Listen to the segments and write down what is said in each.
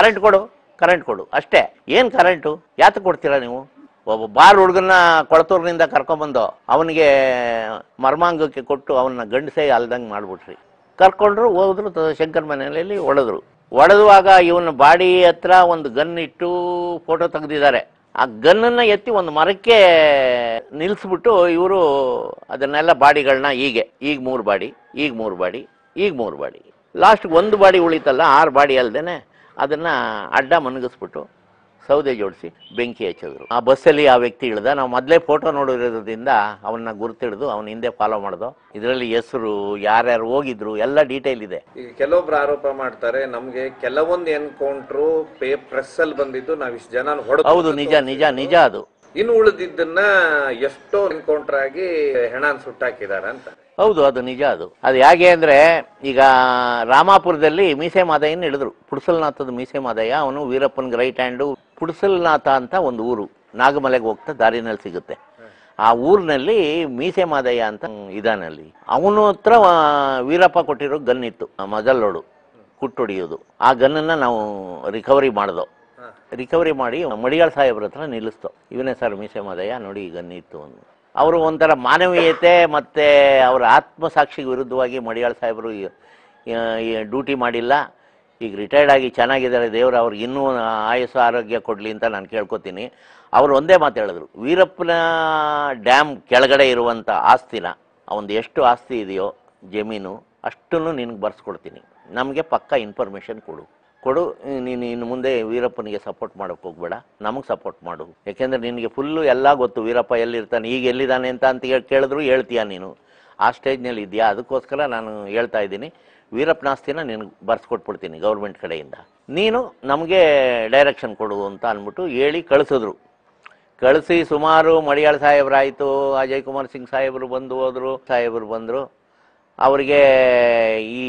Current ಕೊಡು current ಕೊಡು ಅಷ್ಟೇ ಏನು ಕರೆಂಟು ಯಾತಕ್ಕೆ ಕೊಡ್ತೀರಾ ನೀವು ಒಬ್ಬ ಬಾರ್ ಹುಡುಗನ್ನ ಕೊಳತೂರಿನಿಂದ ಕರ್ಕೊಂಬಂದು ಅವನಿಗೆ ಮರ್ಮಾಂಗಕ್ಕೆ ಕೊಟ್ಟು ಅವನ್ನ ಗಂಡಸೇ ಅಲ್ದಂಗೆ ಮಾಡ್ಬಿಟ್ರಿ ಕರ್ಕೊಂಡ್ರು ಹೋದ್ರು ತ- ಶಂಕರ್ ಮನೆಯಲ್ಲಿ ಹೊಡೆದ್ರು ಹೊಡೆದುವಾಗ ಇವನ ಬಾಡಿ ಹತ್ರ ಒಂದು ಗನ್ ಇಟ್ಟು ಫೋಟೋ ತೆಗೆದಿದ್ದಾರೆ ಆ ಗನ್ನನ್ನು ಎತ್ತಿ ಒಂದು ಮರಕ್ಕೆ ನಿಲ್ಲಿಸ್ಬಿಟ್ಟು ಇವರು ಅದನ್ನೆಲ್ಲ ಬಾಡಿಗಳನ್ನ ಹೀಗೆ ಈಗ ಮೂರು ಬಾಡಿ ಈಗ ಮೂರು ಬಾಡಿ ಈಗ ಮೂರು ಬಾಡಿ ಲಾಸ್ಟ್ ಒಂದು ಬಾಡಿ ಉಳಿತಲ್ಲ ಆರು ಬಾಡಿ ಅಲ್ದೇನೆ ಅದನ್ನ ಅಡ್ಡ ಮನಗಿಸ್ಬಿಟ್ಟು ಸೌದೆ ಜೋಡಿಸಿ ಬೆಂಕಿ ಹಚ್ಚಿದ್ರು ಆ ಬಸ್ಸಲ್ಲಿ ಆ ವ್ಯಕ್ತಿ ಇಳ್ದ ನಾವು ಮೊದಲೇ ಫೋಟೋ ನೋಡಿರೋದ್ರಿಂದ ಅವನ್ನ ಗುರುತಿಡ್ದು ಅವನ ಹಿಂದೆ ಫಾಲೋ ಮಾಡ್ದು ಇದರಲ್ಲಿ ಹೆಸರು ಯಾರ್ಯಾರು ಹೋಗಿದ್ರು ಎಲ್ಲ ಡೀಟೇಲ್ ಇದೆ ಈಗ ಕೆಲವೊಬ್ರು ಆರೋಪ ಮಾಡ್ತಾರೆ ನಮ್ಗೆ ಕೆಲವೊಂದು ಎನ್ಕೌಂಟ್ರು ಪೇ ಪ್ರೆಸ್ ಅಲ್ಲಿ ಬಂದಿದ್ದು ನಾವ್ ಇಷ್ಟು ಜನ ಹೊಡೆದು ಹೌದು ನಿಜ ನಿಜ ನಿಜ ಅದು ಇನ್ನು ಉಳಿದಿದ್ದನ್ನ ಎಷ್ಟೋ ಎನ್ಕೌಂಟರ್ ಆಗಿ ಹೆಣಾನ್ ಸುಟ್ಟಾಕಿದಾರ ಅಂತ ಹೌದು ಅದು ನಿಜ ಅದು ಅದು ಹೇಗೆ ಅಂದ್ರೆ ಈಗ ರಾಮಾಪುರದಲ್ಲಿ ಮೀಸೆ ಮಾದಯ್ಯನ ಹಿಡಿದ್ರು ಪುಡ್ಸಲ್ನಾಥದ ಮೀಸೆ ಮಾದಯ್ಯ ಅವನು ವೀರಪ್ಪನ್ಗೆ ರೈಟ್ ಹ್ಯಾಂಡು ಪುಡ್ಸಲ್ನಾಥ ಅಂತ ಒಂದು ಊರು ನಾಗಮಲೆಗೆ ಹೋಗ್ತಾ ದಾರಿನಲ್ಲಿ ಸಿಗುತ್ತೆ ಆ ಊರಿನಲ್ಲಿ ಮೀಸೆ ಮಾದಯ್ಯ ಅಂತ ಇದಾನಲ್ಲಿ ಅವನ ಹತ್ರ ಆ, ವೀರಪ್ಪ ಕೊಟ್ಟಿರೋ ಗನ್ ಇತ್ತು ಮಜಲ್ಲೋಡು ಕುಟ್ಟೊಡಿಯೋದು ಆ ಗನ್ನನ್ನು ನಾವು ರಿಕವರಿ ಮಾಡ್ದೋ ರಿಕವರಿ ಮಾಡಿ ಮಡಿಯಾಳ್ ಸಾಹೇಬ್ರ ಹತ್ರ ನಿಲ್ಲಿಸ್ತು ಇವನೇ ಸರ್ ಮೀಸೆ ಮಾದಯ್ಯ ನೋಡಿ ಈಗ ಇತ್ತು ಒಂದು ಅವರು ಒಂಥರ ಮಾನವೀಯತೆ ಮತ್ತು ಅವರ ಆತ್ಮಸಾಕ್ಷಿಗೆ ವಿರುದ್ಧವಾಗಿ ಮಡಿಯಾಳ್ ಸಾಹೇಬರು ಡ್ಯೂಟಿ ಮಾಡಿಲ್ಲ ಈಗ ರಿಟೈರ್ಡ್ ಆಗಿ ಚೆನ್ನಾಗಿದ್ದಾರೆ ದೇವರು ಅವ್ರಿಗೆ ಇನ್ನೂ ಆಯಸ್ಸು ಆರೋಗ್ಯ ಕೊಡಲಿ ಅಂತ ನಾನು ಕೇಳ್ಕೊತೀನಿ ಅವರು ಒಂದೇ ಮಾತು ಹೇಳಿದ್ರು ವೀರಪ್ಪನ ಡ್ಯಾಮ್ ಕೆಳಗಡೆ ಇರುವಂಥ ಆಸ್ತಿನ ಅವನದು ಎಷ್ಟು ಆಸ್ತಿ ಇದೆಯೋ ಜಮೀನು ಅಷ್ಟನ್ನು ನಿನಗೆ ಬರ್ಸ್ಕೊಡ್ತೀನಿ ನಮಗೆ ಪಕ್ಕ ಇನ್ಫಾರ್ಮೇಷನ್ ಕೊಡು ಕೊಡು ನೀನು ಇನ್ನು ಮುಂದೆ ವೀರಪ್ಪನಿಗೆ ಸಪೋರ್ಟ್ ಮಾಡೋಕೆ ಹೋಗ್ಬೇಡ ನಮಗೆ ಸಪೋರ್ಟ್ ಮಾಡು ಯಾಕೆಂದ್ರೆ ನಿನಗೆ ಫುಲ್ಲು ಎಲ್ಲ ಗೊತ್ತು ವೀರಪ್ಪ ಎಲ್ಲಿರ್ತಾನೆ ಈಗ ಎಲ್ಲಿದ್ದಾನೆ ಅಂತ ಅಂತ ಹೇಳ್- ಕೇಳಿದ್ರು ಹೇಳ್ತೀಯ ನೀನು ಆ ಸ್ಟೇಜ್ನಲ್ಲಿ ಇದೆಯಾ ಅದಕ್ಕೋಸ್ಕರ ನಾನು ಹೇಳ್ತಾ ಇದ್ದೀನಿ ವೀರಪ್ಪನ ಆಸ್ತಿನ ನಿನಗೆ ಬರ್ಸ್ಕೊಟ್ಬಿಡ್ತೀನಿ ಗೌರ್ಮೆಂಟ್ ಕಡೆಯಿಂದ ನೀನು ನಮಗೆ ಡೈರೆಕ್ಷನ್ ಕೊಡು ಅಂತ ಅಂದ್ಬಿಟ್ಟು ಹೇಳಿ ಕಳಿಸಿದ್ರು ಕಳಿಸಿ ಸುಮಾರು ಮಡಿಯಾಳ್ ಸಾಹೇಬ್ರಾಯಿತು ಅಜಯ್ ಕುಮಾರ್ ಸಿಂಗ್ ಸಾಹೇಬರು ಬಂದು ಹೋದರು ಸಾಹೇಬರು ಬಂದರು ಅವರಿಗೆ ಈ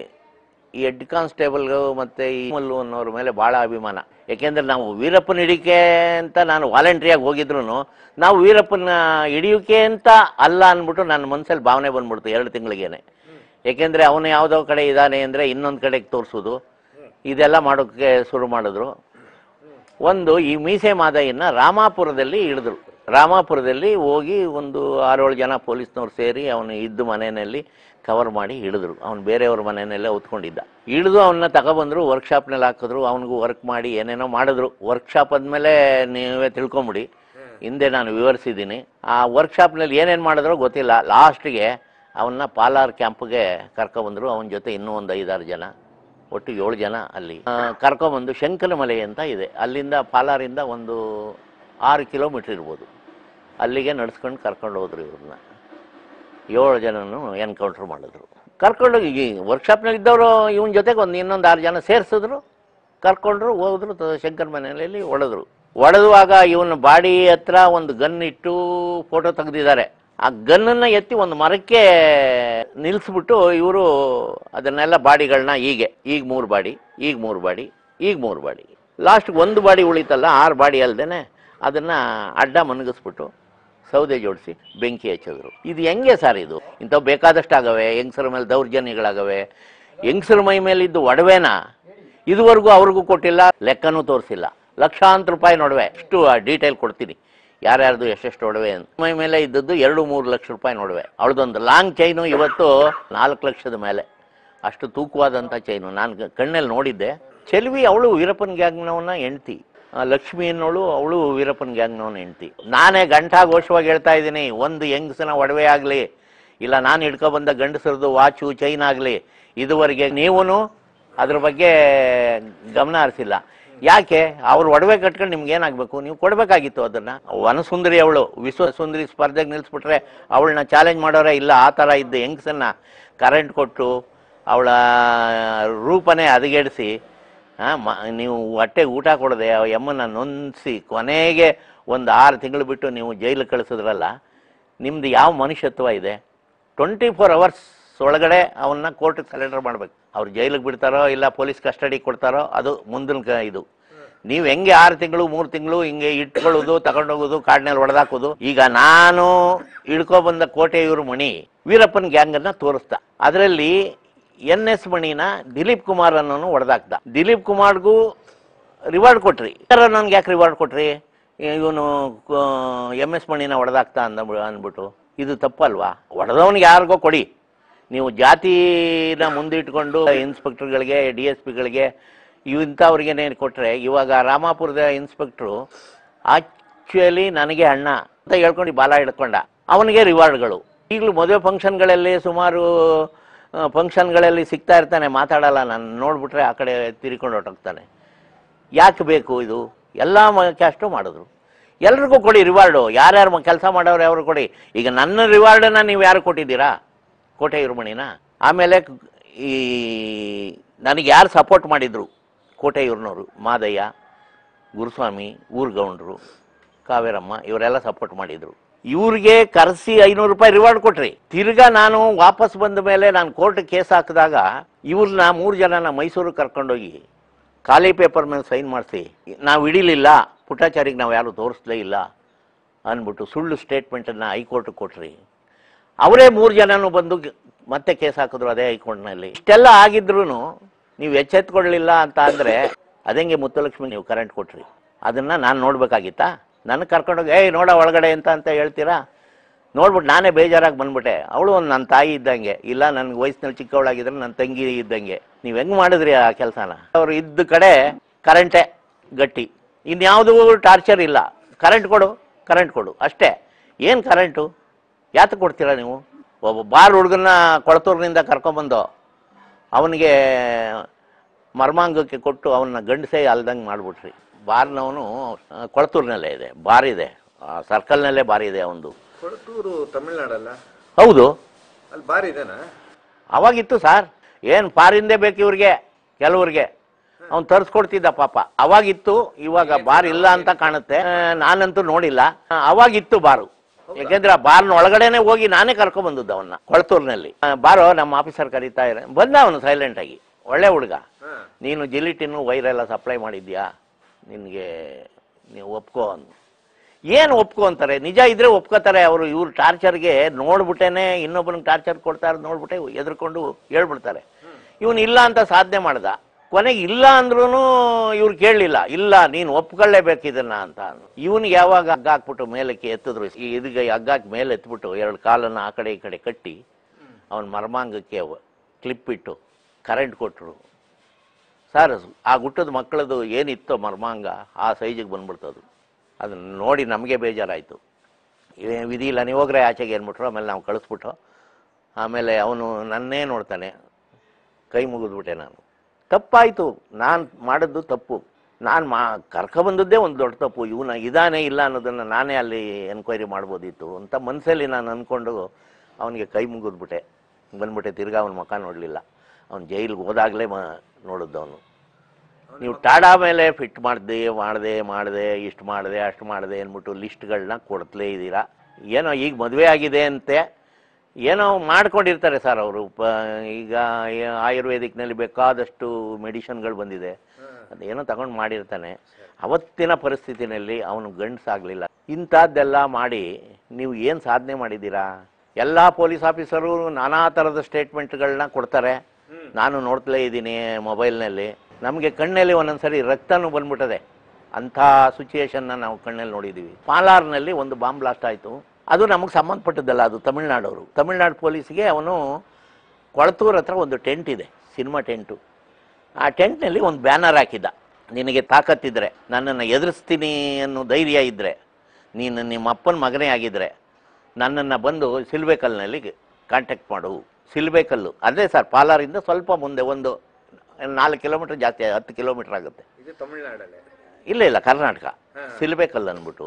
ಈ ಹೆಡ್ ಕಾನ್ಸ್ಟೇಬಲ್ಗಳು ಮತ್ತು ಈ ಮಲ್ಲು ಅನ್ನೋರ ಮೇಲೆ ಭಾಳ ಅಭಿಮಾನ ಯಾಕೆಂದ್ರೆ ನಾವು ವೀರಪ್ಪನ ಹಿಡಿಕೆ ಅಂತ ನಾನು ವಾಲಂಟ್ರಿಯಾಗಿ ಹೋಗಿದ್ರು ನಾವು ವೀರಪ್ಪನ ಹಿಡಿಯೋಕೆ ಅಂತ ಅಲ್ಲ ಅಂದ್ಬಿಟ್ಟು ನನ್ನ ಮನಸ್ಸಲ್ಲಿ ಭಾವನೆ ಬಂದ್ಬಿಡ್ತು ಎರಡು ತಿಂಗಳಿಗೇನೆ ಯಾಕೆಂದರೆ ಅವನು ಯಾವುದೋ ಕಡೆ ಇದ್ದಾನೆ ಅಂದರೆ ಇನ್ನೊಂದು ಕಡೆಗೆ ತೋರಿಸೋದು ಇದೆಲ್ಲ ಮಾಡೋಕ್ಕೆ ಶುರು ಮಾಡಿದ್ರು ಒಂದು ಈ ಮೀಸೆ ಮಾದಯ್ಯನ ರಾಮಾಪುರದಲ್ಲಿ ಹಿಡಿದ್ರು ರಾಮಾಪುರದಲ್ಲಿ ಹೋಗಿ ಒಂದು ಆರೇಳು ಜನ ಪೊಲೀಸ್ನವ್ರು ಸೇರಿ ಅವನು ಇದ್ದ ಮನೆಯಲ್ಲಿ ಕವರ್ ಮಾಡಿ ಹಿಡಿದ್ರು ಅವ್ನು ಬೇರೆಯವ್ರ ಮನೆಯಲ್ಲೇ ಉತ್ಕೊಂಡಿದ್ದ ಹಿಡಿದು ಅವನ್ನ ತಗೊಬಂದ್ರು ವರ್ಕ್ಶಾಪ್ನಲ್ಲಿ ಹಾಕಿದ್ರು ಅವನಿಗೂ ವರ್ಕ್ ಮಾಡಿ ಏನೇನೋ ಮಾಡಿದ್ರು ವರ್ಕ್ಶಾಪ್ ಆದಮೇಲೆ ನೀವೇ ತಿಳ್ಕೊಂಬಿಡಿ ಹಿಂದೆ ನಾನು ವಿವರಿಸಿದ್ದೀನಿ ಆ ವರ್ಕ್ಶಾಪ್ನಲ್ಲಿ ಏನೇನು ಮಾಡಿದ್ರೋ ಗೊತ್ತಿಲ್ಲ ಲಾಸ್ಟಿಗೆ ಅವನ್ನ ಪಾಲಾರ್ ಕ್ಯಾಂಪ್ಗೆ ಕರ್ಕೊಬಂದ್ರು ಅವನ ಜೊತೆ ಇನ್ನೂ ಒಂದು ಐದಾರು ಜನ ಒಟ್ಟು ಏಳು ಜನ ಅಲ್ಲಿ ಆ, ಕರ್ಕೊಂಬಂದು ಶಂಕರಮಲೆ ಅಂತ ಇದೆ ಅಲ್ಲಿಂದ ಪಾಲಾರಿಂದ ಒಂದು ಆರು ಕಿಲೋಮೀಟ್ರ್ ಇರ್ಬೋದು ಅಲ್ಲಿಗೆ ನಡ್ಸ್ಕೊಂಡು ಕರ್ಕೊಂಡು ಹೋದ್ರು ಇವ್ರನ್ನ ಏಳು ಜನನು ಎನ್ಕೌಂಟ್ರ್ ಮಾಡಿದ್ರು ಕರ್ಕೊಂಡೋಗಿ ಈ ವರ್ಕ್ಶಾಪ್ನಲ್ಲಿ ಇದ್ದವರು ಇವನ ಜೊತೆಗೆ ಒಂದು ಇನ್ನೊಂದು ಆರು ಜನ ಸೇರಿಸಿದ್ರು ಕರ್ಕೊಂಡ್ರು ಹೋದ್ರು ತ- ಶಂಕರ್ ಮನೆಯಲ್ಲಿ ಹೊಡೆದ್ರು ಹೊಡೆದುವಾಗ ಇವನ ಬಾಡಿ ಹತ್ರ ಒಂದು ಗನ್ ಇಟ್ಟು ಫೋಟೋ ತೆಗೆದಿದ್ದಾರೆ ಆ ಗನ್ನನ್ನು ಎತ್ತಿ ಒಂದು ಮರಕ್ಕೆ ನಿಲ್ಲಿಸ್ಬಿಟ್ಟು ಇವರು ಅದನ್ನೆಲ್ಲ ಬಾಡಿಗಳನ್ನ ಹೀಗೆ ಈಗ ಮೂರು ಬಾಡಿ ಈಗ ಮೂರು ಬಾಡಿ ಈಗ ಮೂರು ಬಾಡಿ ಲಾಸ್ಟ್ ಒಂದು ಬಾಡಿ ಉಳಿತಲ್ಲ ಆರು ಬಾಡಿ ಅಲ್ದೇನೆ ಅದನ್ನು ಅಡ್ಡ ಮನಗಿಸ್ಬಿಟ್ಟು ಸೌದೆ ಜೋಡಿಸಿ ಬೆಂಕಿ ಹಚ್ಚಿದ್ರು ಇದು ಹೆಂಗೆ ಸರ್ ಇದು ಇಂಥವು ಬೇಕಾದಷ್ಟು ಆಗವೆ ಹೆಂಗಸರ ಮೇಲೆ ದೌರ್ಜನ್ಯಗಳಾಗವೆ ಹೆಂಗಸರ ಮೈ ಮೇಲೆ ಇದ್ದು ಒಡವೆನ ಇದುವರೆಗೂ ಅವ್ರಿಗೂ ಕೊಟ್ಟಿಲ್ಲ ಲೆಕ್ಕನೂ ತೋರಿಸಿಲ್ಲ ಲಕ್ಷಾಂತರ ರೂಪಾಯಿ ನೊಡವೆ ಅಷ್ಟು ಡೀಟೇಲ್ ಕೊಡ್ತೀನಿ ಯಾರ್ಯಾರ್ದು ಎಷ್ಟೆಷ್ಟು ಒಡವೆ ಅಂತ ಮೈ ಮೇಲೆ ಇದ್ದದ್ದು ಎರಡು ಮೂರು ಲಕ್ಷ ರೂಪಾಯಿ ನೊಡವೆ ಅವಳದೊಂದು ಲಾಂಗ್ ಚೈನು ಇವತ್ತು ನಾಲ್ಕು ಲಕ್ಷದ ಮೇಲೆ ಅಷ್ಟು ತೂಕವಾದಂಥ ಚೈನು ನಾನು ಕಣ್ಣಲ್ಲಿ ನೋಡಿದ್ದೆ ಚೆಲ್ವಿ ಅವಳು ವೀರಪ್ಪನ ಗ್ಯಾಂಗ್ನವನ್ನ ಹೆಂಡ್ತಿ ಆ, ಲಕ್ಷ್ಮಿ ಅನ್ನೋಳು ಅವಳು ವೀರಪ್ಪನ ಗ್ಯಾಂಗ್ನವನ ಹೆಂಡ್ತಿ ನಾನೇ ಘಂಟಾಘೋಷವಾಗಿ ಹೇಳ್ತಾ ಇದ್ದೀನಿ ಒಂದು ಹೆಂಗಸನ ಒಡವೆ ಆಗಲಿ ಇಲ್ಲ ನಾನು ಹಿಡ್ಕೊಬಂದ ಗಂಡಸರದು ವಾಚು ಚೈನ್ ಆಗಲಿ ಇದುವರೆಗೆ ನೀವೂ ಅದ್ರ ಬಗ್ಗೆ ಗಮನ ಹರಿಸಿಲ್ಲ ಯಾಕೆ ಅವ್ರು ಒಡವೆ ಕಟ್ಕೊಂಡು ನಿಮ್ಗೆ ಏನಾಗಬೇಕು ನೀವು ಕೊಡಬೇಕಾಗಿತ್ತು ಅದನ್ನ ವನಸುಂದರಿ ಅವಳು ವಿಶ್ವ ಸುಂದರಿ ಸ್ಪರ್ಧೆಗೆ ನಿಲ್ಲಿಸ್ಬಿಟ್ರೆ ಅವಳನ್ನ ಚಾಲೆಂಜ್ ಮಾಡೋರೇ ಇಲ್ಲ ಆ ಥರ ಇದ್ದ ಹೆಂಗಸನ್ನ ಕರೆಂಟ್ ಕೊಟ್ಟು ಅವಳ ರೂಪನೇ ಹದಗೆಡಿಸಿ ಆ, ಮ ನೀವು ಹೊಟ್ಟೆಗೆ ಊಟ ಕೊಡದೆ ಆ ಎಮ್ಮನ್ನ ನೊಂದಿಸಿ ಕೊನೆಗೆ ಒಂದು ಆರು ತಿಂಗಳು ಬಿಟ್ಟು ನೀವು ಜೈಲಿಗೆ ಕಳಿಸಿದ್ರಲ್ಲ ನಿಮ್ದು ಯಾವ ಮನುಷ್ಯತ್ವ ಇದೆ ಟ್ವೆಂಟಿ ಫೋರ್ ಅವರ್ಸ್ ಒಳಗಡೆ ಅವನ್ನ ಕೋರ್ಟಿಗೆ ಸರೆಂಡರ್ ಮಾಡ್ಬೇಕು ಅವ್ರು ಜೈಲಿಗೆ ಬಿಡ್ತಾರೋ ಇಲ್ಲ ಪೊಲೀಸ್ ಕಸ್ಟಡಿ ಕೊಡ್ತಾರೋ ಅದು ಮುಂದಿನ ಕ- ಇದು ನೀವು ಹೆಂಗೆ ಆರು ತಿಂಗಳು ಮೂರು ತಿಂಗಳು ಹಿಂಗೆ ಇಟ್ಕೊಳ್ಳೋದು ತಗೊಂಡೋಗೋದು ಕಾಡಿನಲ್ಲಿ ಹೊಡೆದಾಕೋದು ಈಗ ನಾನು ಹಿಡ್ಕೊ ಬಂದ ಕೋಟೆ ಇವರು ಮಣಿ ವೀರಪ್ಪನ ಗ್ಯಾಂಗನ್ನ ತೋರಿಸ್ದ ಅದರಲ್ಲಿ ಎನ್ ಎಸ್ ಮಣಿನ ದಿಲೀಪ್ ಕುಮಾರ್ ಅನ್ನೋನು ಹೊಡೆದಾಕ್ದ ದಿಲೀಪ್ ಕುಮಾರ್ಗೂ ರಿವಾರ್ಡ್ ಕೊಟ್ರಿ ನನ್ಗೆ ಯಾಕೆ ರಿವಾರ್ಡ್ ಕೊಟ್ರಿ ಇವನು ಎಮ್ ಎಸ್ ಮಣಿನ ಹೊಡೆದಾಕ್ತಾ ಅಂದ ಅಂದ್ಬಿಟ್ಟು ಇದು ತಪ್ಪಲ್ವಾ ಹೊಡೆದವನಿಗೆ ಯಾರಿಗೋ ಕೊಡಿ ನೀವು ಜಾತಿನ ಮುಂದಿಟ್ಕೊಂಡು ಇನ್ಸ್ಪೆಕ್ಟರ್ಗಳಿಗೆ ಡಿ ಎಸ್ ಪಿಗಳಿಗೆ ಇಂಥವ್ರಿಗೇನೆ ಕೊಟ್ಟರೆ ಇವಾಗ ರಾಮಾಪುರದ ಇನ್ಸ್ಪೆಕ್ಟ್ರು ಆಕ್ಚುಲಿ ನನಗೆ ಅಣ್ಣ ಅಂತ ಹೇಳ್ಕೊಂಡು ಬಾಲ ಹಿಡ್ಕೊಂಡ ಅವನಿಗೆ ರಿವಾರ್ಡ್ಗಳು ಈಗಲೂ ಮದುವೆ ಫಂಕ್ಷನ್ಗಳಲ್ಲಿ ಸುಮಾರು ಫಂಕ್ಷನ್ಗಳಲ್ಲಿ ಸಿಗ್ತಾ ಇರ್ತಾನೆ ಮಾತಾಡಲ್ಲ ನಾನು ನೋಡ್ಬಿಟ್ರೆ ಆ ಕಡೆ ತಿರ್ಕೊಂಡು ಹೊರಟೋಗ್ತಾನೆ ಯಾಕೆ ಬೇಕು ಇದು ಎಲ್ಲ ಕ್ಯಾಸ್ಟು ಮಾಡಿದ್ರು ಎಲ್ರಿಗೂ ಕೊಡಿ ರಿವಾರ್ಡು ಯಾರ್ಯಾರು ಕೆಲಸ ಮಾಡೋರು ಯಾರು ಕೊಡಿ ಈಗ ನನ್ನ ರಿವಾರ್ಡನ್ನ ನೀವು ಯಾರು ಕೊಟ್ಟಿದ್ದೀರಾ ಕೋಟೆ ಇರುಮಣಿನ ಆಮೇಲೆ ಈ ನನಗೆ ಯಾರು ಸಪೋರ್ಟ್ ಮಾಡಿದ್ರು ಕೋಟೆ ಇವ್ರನವರು ಮಾದಯ್ಯ ಗುರುಸ್ವಾಮಿ ಊರ್ಗೌಂಡ್ರು ಕಾವೇರಮ್ಮ ಇವರೆಲ್ಲ ಸಪೋರ್ಟ್ ಮಾಡಿದ್ರು ಇವ್ರಿಗೆ ಕರೆಸಿ ಐನೂರು ರೂಪಾಯಿ ರಿವಾರ್ಡ್ ಕೊಟ್ರಿ ತಿರ್ಗಾ ನಾನು ವಾಪಸ್ ಬಂದ ಮೇಲೆ ನಾನು ಕೋರ್ಟ್ ಕೇಸ್ ಹಾಕಿದಾಗ ಇವ್ರನ್ನ ಮೂರು ಜನನ ಮೈಸೂರಿಗೆ ಕರ್ಕೊಂಡೋಗಿ ಖಾಲಿ ಪೇಪರ್ ಮೇಲೆ ಸೈನ್ ಮಾಡಿಸಿ ನಾವು ಹಿಡಿಲಿಲ್ಲ ಪುಟ್ಟಾಚಾರಿಗೆ ನಾವು ಯಾರು ತೋರಿಸ್ಲೇ ಇಲ್ಲ ಅಂದ್ಬಿಟ್ಟು ಸುಳ್ಳು ಸ್ಟೇಟ್ಮೆಂಟನ್ನು ಹೈಕೋರ್ಟ್ಗೆ ಕೊಟ್ರಿ ಅವರೇ ಮೂರು ಜನನು ಬಂದು ಗ- ಮತ್ತೆ ಕೇಸ್ ಹಾಕಿದ್ರು ಅದೇ ಹೈಕೋರ್ಟ್ನಲ್ಲಿ ಇಷ್ಟೆಲ್ಲ ಆಗಿದ್ರು ನೀವು ಎಚ್ಚೆತ್ಕೊಳ್ಳಿಲ್ಲ ಅಂತ ಅಂದರೆ ಅದಂಗೆ ಮುತ್ತಲಕ್ಷ್ಮಿ ನೀವು ಕರೆಂಟ್ ಕೊಟ್ರಿ ಅದನ್ನು ನಾನು ನೋಡ್ಬೇಕಾಗಿತ್ತಾ ನನಗೆ ಕರ್ಕೊಂಡೋಗಿ ಏಯ್ ನೋಡ ಒಳಗಡೆ ಅಂತ ಅಂತ ಹೇಳ್ತೀರಾ ನೋಡ್ಬಿಟ್ಟು ನಾನೇ ಬೇಜಾರಾಗಿ ಬಂದ್ಬಿಟ್ಟೆ ಅವಳು ಒಂದು ನನ್ನ ತಾಯಿ ಇದ್ದಂಗೆ ಇಲ್ಲ ನನಗೆ ವಯಸ್ಸಿನಲ್ಲಿ ಚಿಕ್ಕವಳಾಗಿದ್ರೆ ನನ್ನ ತಂಗಿ ಇದ್ದಂಗೆ ನೀವು ಹೆಂಗೆ ಮಾಡಿದ್ರಿ ಆ ಕೆಲಸನ ಅವ್ರು ಇದ್ದ ಕಡೆ ಕರೆಂಟೇ ಗಟ್ಟಿ ಇನ್ಯಾವುದೂ ಟಾರ್ಚರ್ ಇಲ್ಲ ಕರೆಂಟ್ ಕೊಡು ಕರೆಂಟ್ ಕೊಡು ಅಷ್ಟೇ ಏನು ಕರೆಂಟು ಯಾತಕ್ಕೆ ಕೊಡ್ತೀರಾ ನೀವು ಒಬ್ಬ ಬಾರ್ ಹುಡುಗನ್ನ ಕೊಳತೂರಿನಿಂದ ಕರ್ಕೊಂಬಂದು ಅವನಿಗೆ ಮರ್ಮಾಂಗಕ್ಕೆ ಕೊಟ್ಟು ಅವನ್ನ ಗಂಡಸೇ ಅಲ್ದಂಗೆ ಮಾಡಿಬಿಟ್ರಿ ಬಾರ್ನವನು ಆ, ಕೊಳತೂರಿನಲ್ಲೇ ಇದೆ ಬಾರ್ ಇದೆ ಸರ್ಕಲ್ನಲ್ಲೇ ಬಾರ್ ಇದೆ ಅವನದು ಕೊಳತೂರು ತಮಿಳ್ನಾಡಲ್ಲ ಹೌದು ಅಲ್ಲಿ ಬಾರ್ ಇದೆನಾ ಅವಾಗಿತ್ತು ಸರ್ ಏನು ಪಾರಿಂದೇ ಬೇಕು ಇವ್ರಿಗೆ ಕೆಲವ್ರಿಗೆ ಅವ್ನು ತರಿಸ್ಕೊಡ್ತಿದ್ದ ಪಾಪ ಅವಾಗಿತ್ತು ಇವಾಗ ಬಾರ್ ಇಲ್ಲ ಅಂತ ಕಾಣುತ್ತೆ ಆ, ನಾನಂತೂ ನೋಡಿಲ್ಲ ಆ, ಅವಾಗಿತ್ತು ಬಾರು ಯಾಕೆಂದ್ರೆ ಆ ಬಾರ್ನ ಒಳಗಡೆನೆ ಹೋಗಿ ನಾನೇ ಕರ್ಕೊಂಡ್ ಬಂದದ್ದು ಅವನ್ನ ಕೊಳತೂರಿನಲ್ಲಿ ಆ, ಬಾರೋ ನಮ್ಮ ಆಫೀಸರ್ ಕರೀತಾ ಇರ ಬಂದ ಅವನು ಸೈಲೆಂಟ್ ಆಗಿ ಒಳ್ಳೆ ಹುಡುಗ ಹಾ ನೀನು ಜಿಲಿಟಿನ್ನು ವೈರೆಲ್ಲ ಸಪ್ಲೈ ಮಾಡಿದ್ಯಾ ನಿನಗೆ ನೀವು ಒಪ್ಕೋ ಅಂದ್ ಏನು ಒಪ್ಕೋ ಅಂತಾರೆ ನಿಜ ಇದ್ರೆ ಒಪ್ಕೋತಾರೆ ಅವರು ಇವ್ರು ಟಾರ್ಚರ್ಗೆ ನೋಡ್ಬಿಟ್ಟೇನೆ ಇನ್ನೊಬ್ಬನಿಗೆ ಟಾರ್ಚರ್ ಕೊಡ್ತಾ ಇರೋದು ನೋಡ್ಬಿಟ್ಟೆ ಎದ್ರುಕೊಂಡು ಹೇಳ್ಬಿಡ್ತಾರೆ ಇವನು ಇಲ್ಲ ಅಂತ ಸಾಧನೆ ಮಾಡ್ದ ಕೊನೆಗೆ ಇಲ್ಲ ಅಂದ್ರೂ ಇವ್ರು ಕೇಳಲಿಲ್ಲ ಇಲ್ಲ ನೀನು ಒಪ್ಕೊಳ್ಳೇಬೇಕು ಇದನ್ನ ಅಂತ ಇವನಿಗೆ ಯಾವಾಗ ಹಗ್ಗ ಹಾಕ್ಬಿಟ್ಟು ಮೇಲಕ್ಕೆ ಎತ್ತಿದ್ರು ಈ ಇದಕ್ಕೆ ಹಗ್ಗ ಹಾಕಿ ಮೇಲೆ ಎತ್ಬಿಟ್ಟು ಎರಡು ಕಾಲನ್ನು ಆ ಕಡೆ ಈ ಕಡೆ ಕಟ್ಟಿ ಅವನ ಮರ್ಮಾಂಗಕ್ಕೆ ಕ್ಲಿಪ್ ಇಟ್ಟು ಕರೆಂಟ್ ಕೊಟ್ಟರು ಸರ್ ಆ ಗುಟ್ಟದ ಮಕ್ಕಳದು ಏನಿತ್ತೋ ಮರ್ಮಾಂಗ ಆ ಸೈಜಿಗೆ ಬಂದ್ಬಿಡ್ತದು ಅದನ್ನ ನೋಡಿ ನಮಗೆ ಬೇಜಾರಾಯಿತು ವಿಧಿ ಇಲ್ಲ ನೀವು ಹೋಗ್ರೆ ಆಚೆಗೆ ಏನ್ಬಿಟ್ರು ಆಮೇಲೆ ನಾವು ಕಳಿಸ್ಬಿಟ್ಟು ಆಮೇಲೆ ಅವನು ನನ್ನೇ ನೋಡ್ತಾನೆ ಕೈ ಮುಗಿದ್ಬಿಟ್ಟೆ ನಾನು ತಪ್ಪಾಯಿತು ನಾನು ಮಾಡಿದ್ದು ತಪ್ಪು ನಾನು ಮಾ ಕರ್ಕೊಬಂದದ್ದೇ ಒಂದು ದೊಡ್ಡ ತಪ್ಪು ಇವನ ಇದಾನೆ ಇಲ್ಲ ಅನ್ನೋದನ್ನು ನಾನೇ ಅಲ್ಲಿ ಎನ್ಕ್ವೈರಿ ಮಾಡ್ಬೋದಿತ್ತು ಅಂತ ಮನಸ್ಸಲ್ಲಿ ನಾನು ಅಂದ್ಕೊಂಡು ಅವನಿಗೆ ಕೈ ಮುಗಿದ್ಬಿಟ್ಟೆ ಬಂದ್ಬಿಟ್ಟೆ ತಿರ್ಗಾ ಅವನ ಮುಖ ನೋಡಲಿಲ್ಲ ಅವ್ನು ಜೈಲಿಗೆ ಹೋದಾಗಲೇ ಮ ನೋಡಿದ್ದು ಅವನು ನೀವು ಟಾಡಾ ಮೇಲೆ ಫಿಟ್ ಮಾಡಿದೆ ಮಾಡಿದೆ ಮಾಡಿದೆ ಇಷ್ಟು ಮಾಡಿದೆ ಅಷ್ಟು ಮಾಡಿದೆ ಅಂದ್ಬಿಟ್ಟು ಲಿಸ್ಟ್ಗಳನ್ನ ಕೊಡ್ತಲೇ ಇದ್ದೀರಾ ಏನೋ ಈಗ ಮದುವೆ ಆಗಿದೆ ಅಂತೆ ಏನೋ ಮಾಡ್ಕೊಂಡಿರ್ತಾರೆ ಸರ್ ಅವರು ಪ ಈಗ ಏ- ಆಯುರ್ವೇದಿಕ್ನಲ್ಲಿ ಬೇಕಾದಷ್ಟು ಮೆಡಿಷನ್ಗಳು ಬಂದಿದೆ ಅದೇನೋ ತಗೊಂಡು ಮಾಡಿರ್ತಾನೆ ಅವತ್ತಿನ ಪರಿಸ್ಥಿತಿನಲ್ಲಿ ಅವನು ಗಂಡಸಾಗಲಿಲ್ಲ ಇಂಥದ್ದೆಲ್ಲ ಮಾಡಿ ನೀವು ಏನು ಸಾಧನೆ ಮಾಡಿದ್ದೀರಾ ಎಲ್ಲ ಪೊಲೀಸ್ ಆಫೀಸರು ನಾನಾ ಥರದ ಸ್ಟೇಟ್ಮೆಂಟ್ಗಳನ್ನ ಕೊಡ್ತಾರೆ ನಾನು ನೋಡ್ತಲೇ ಇದ್ದೀನಿ ಮೊಬೈಲ್ನಲ್ಲಿ ನಮಗೆ ಕಣ್ಣಲ್ಲಿ ಒಂದೊಂದ್ಸರಿ ರಕ್ತನೂ ಬಂದ್ಬಿಟ್ಟದೆ ಅಂಥ ಸಿಚುಯೇಷನ್ನ ನಾವು ಕಣ್ಣಲ್ಲಿ ನೋಡಿದ್ದೀವಿ ಪಾಲಾರ್ನಲ್ಲಿ ಒಂದು ಬಾಂಬ್ ಬ್ಲಾಸ್ಟ್ ಆಯಿತು ಅದು ನಮಗೆ ಸಂಬಂಧಪಟ್ಟದ್ದಲ್ಲ ಅದು ತಮಿಳ್ನಾಡವರು ತಮಿಳ್ನಾಡು ಪೊಲೀಸ್ಗೆ ಅವನು ಕೊಳತೂರ್ ಹತ್ರ ಒಂದು ಟೆಂಟ್ ಇದೆ ಸಿನಿಮಾ ಟೆಂಟು ಆ ಟೆಂಟ್ನಲ್ಲಿ ಒಂದು ಬ್ಯಾನರ್ ಹಾಕಿದ್ದ ನಿನಗೆ ತಾಕತ್ತಿದ್ರೆ ನನ್ನನ್ನು ಎದುರಿಸ್ತೀನಿ ಅನ್ನೋ ಧೈರ್ಯ ಇದ್ದರೆ ನೀನು ನಿಮ್ಮ ಅಪ್ಪನ ಮಗನೇ ಆಗಿದ್ದರೆ ನನ್ನನ್ನು ಬಂದು ಸಿಲ್ಬೇಕಲ್ನಲ್ಲಿ ಕಾಂಟ್ಯಾಕ್ಟ್ ಮಾಡು ಸಿಲ್ಬೇಕಲ್ಲು ಅದೇ ಸರ್ ಪಾಲಾರಿಂದ ಸ್ವಲ್ಪ ಮುಂದೆ ಒಂದು ನಾಲ್ಕು ಕಿಲೋಮೀಟ್ರ್ ಜಾಸ್ತಿ ಹತ್ತು ಕಿಲೋಮೀಟ್ರ್ ಆಗುತ್ತೆ ಇದು ತಮಿಳ್ನಾಡಲ್ಲೇ ಇಲ್ಲ ಇಲ್ಲ ಕರ್ನಾಟಕ ಹಾ. ಸಿಲ್ಬೇಕಲ್ ಅಂದ್ಬಿಟ್ಟು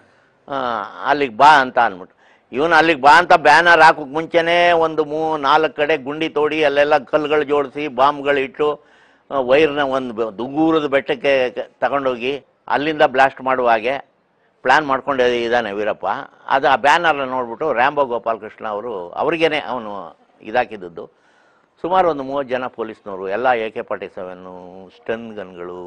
ಹಾ ಅಲ್ಲಿಗೆ ಬಾ ಅಂತ ಅಂದ್ಬಿಟ್ಟು ಇವನು ಅಲ್ಲಿಗೆ ಬಾ ಅಂತ ಬ್ಯಾನರ್ ಹಾಕೋಕೆ ಮುಂಚೆನೇ ಒಂದು ಮೂ ನಾಲ್ಕು ಕಡೆ ಗುಂಡಿ ತೋಡಿ ಅಲ್ಲೆಲ್ಲ ಕಲ್ಲುಗಳು ಜೋಡಿಸಿ ಬಾಂಬ್ಗಳು ಇಟ್ಟು ಆ, ವೈರ್ನ ಒಂದು ಬ- ದುಗ್ಗೂರದ ಬೆಟ್ಟಕ್ಕೆ ಕ- ತಗೊಂಡೋಗಿ ಅಲ್ಲಿಂದ ಬ್ಲಾಸ್ಟ್ ಮಾಡುವ ಹಾಗೆ ಪ್ಲ್ಯಾನ್ ಮಾಡ್ಕೊಂಡು ಇದ್ದಾನೆ ವೀರಪ್ಪ ಅದು ಆ ಬ್ಯಾನರ್ನ ನೋಡ್ಬಿಟ್ಟು ರ್ಯಾಂಬೋ ಗೋಪಾಲಕೃಷ್ಣ ಅವರು ಅವ್ರಿಗೇನೆ ಅವನು ಇದಾಕಿದ್ದದ್ದು ಸುಮಾರು ಒಂದು ಮೂವತ್ತು ಜನ ಪೊಲೀಸ್ನವರು ಎಲ್ಲ A K forty seven stun ಗನ್ಗಳು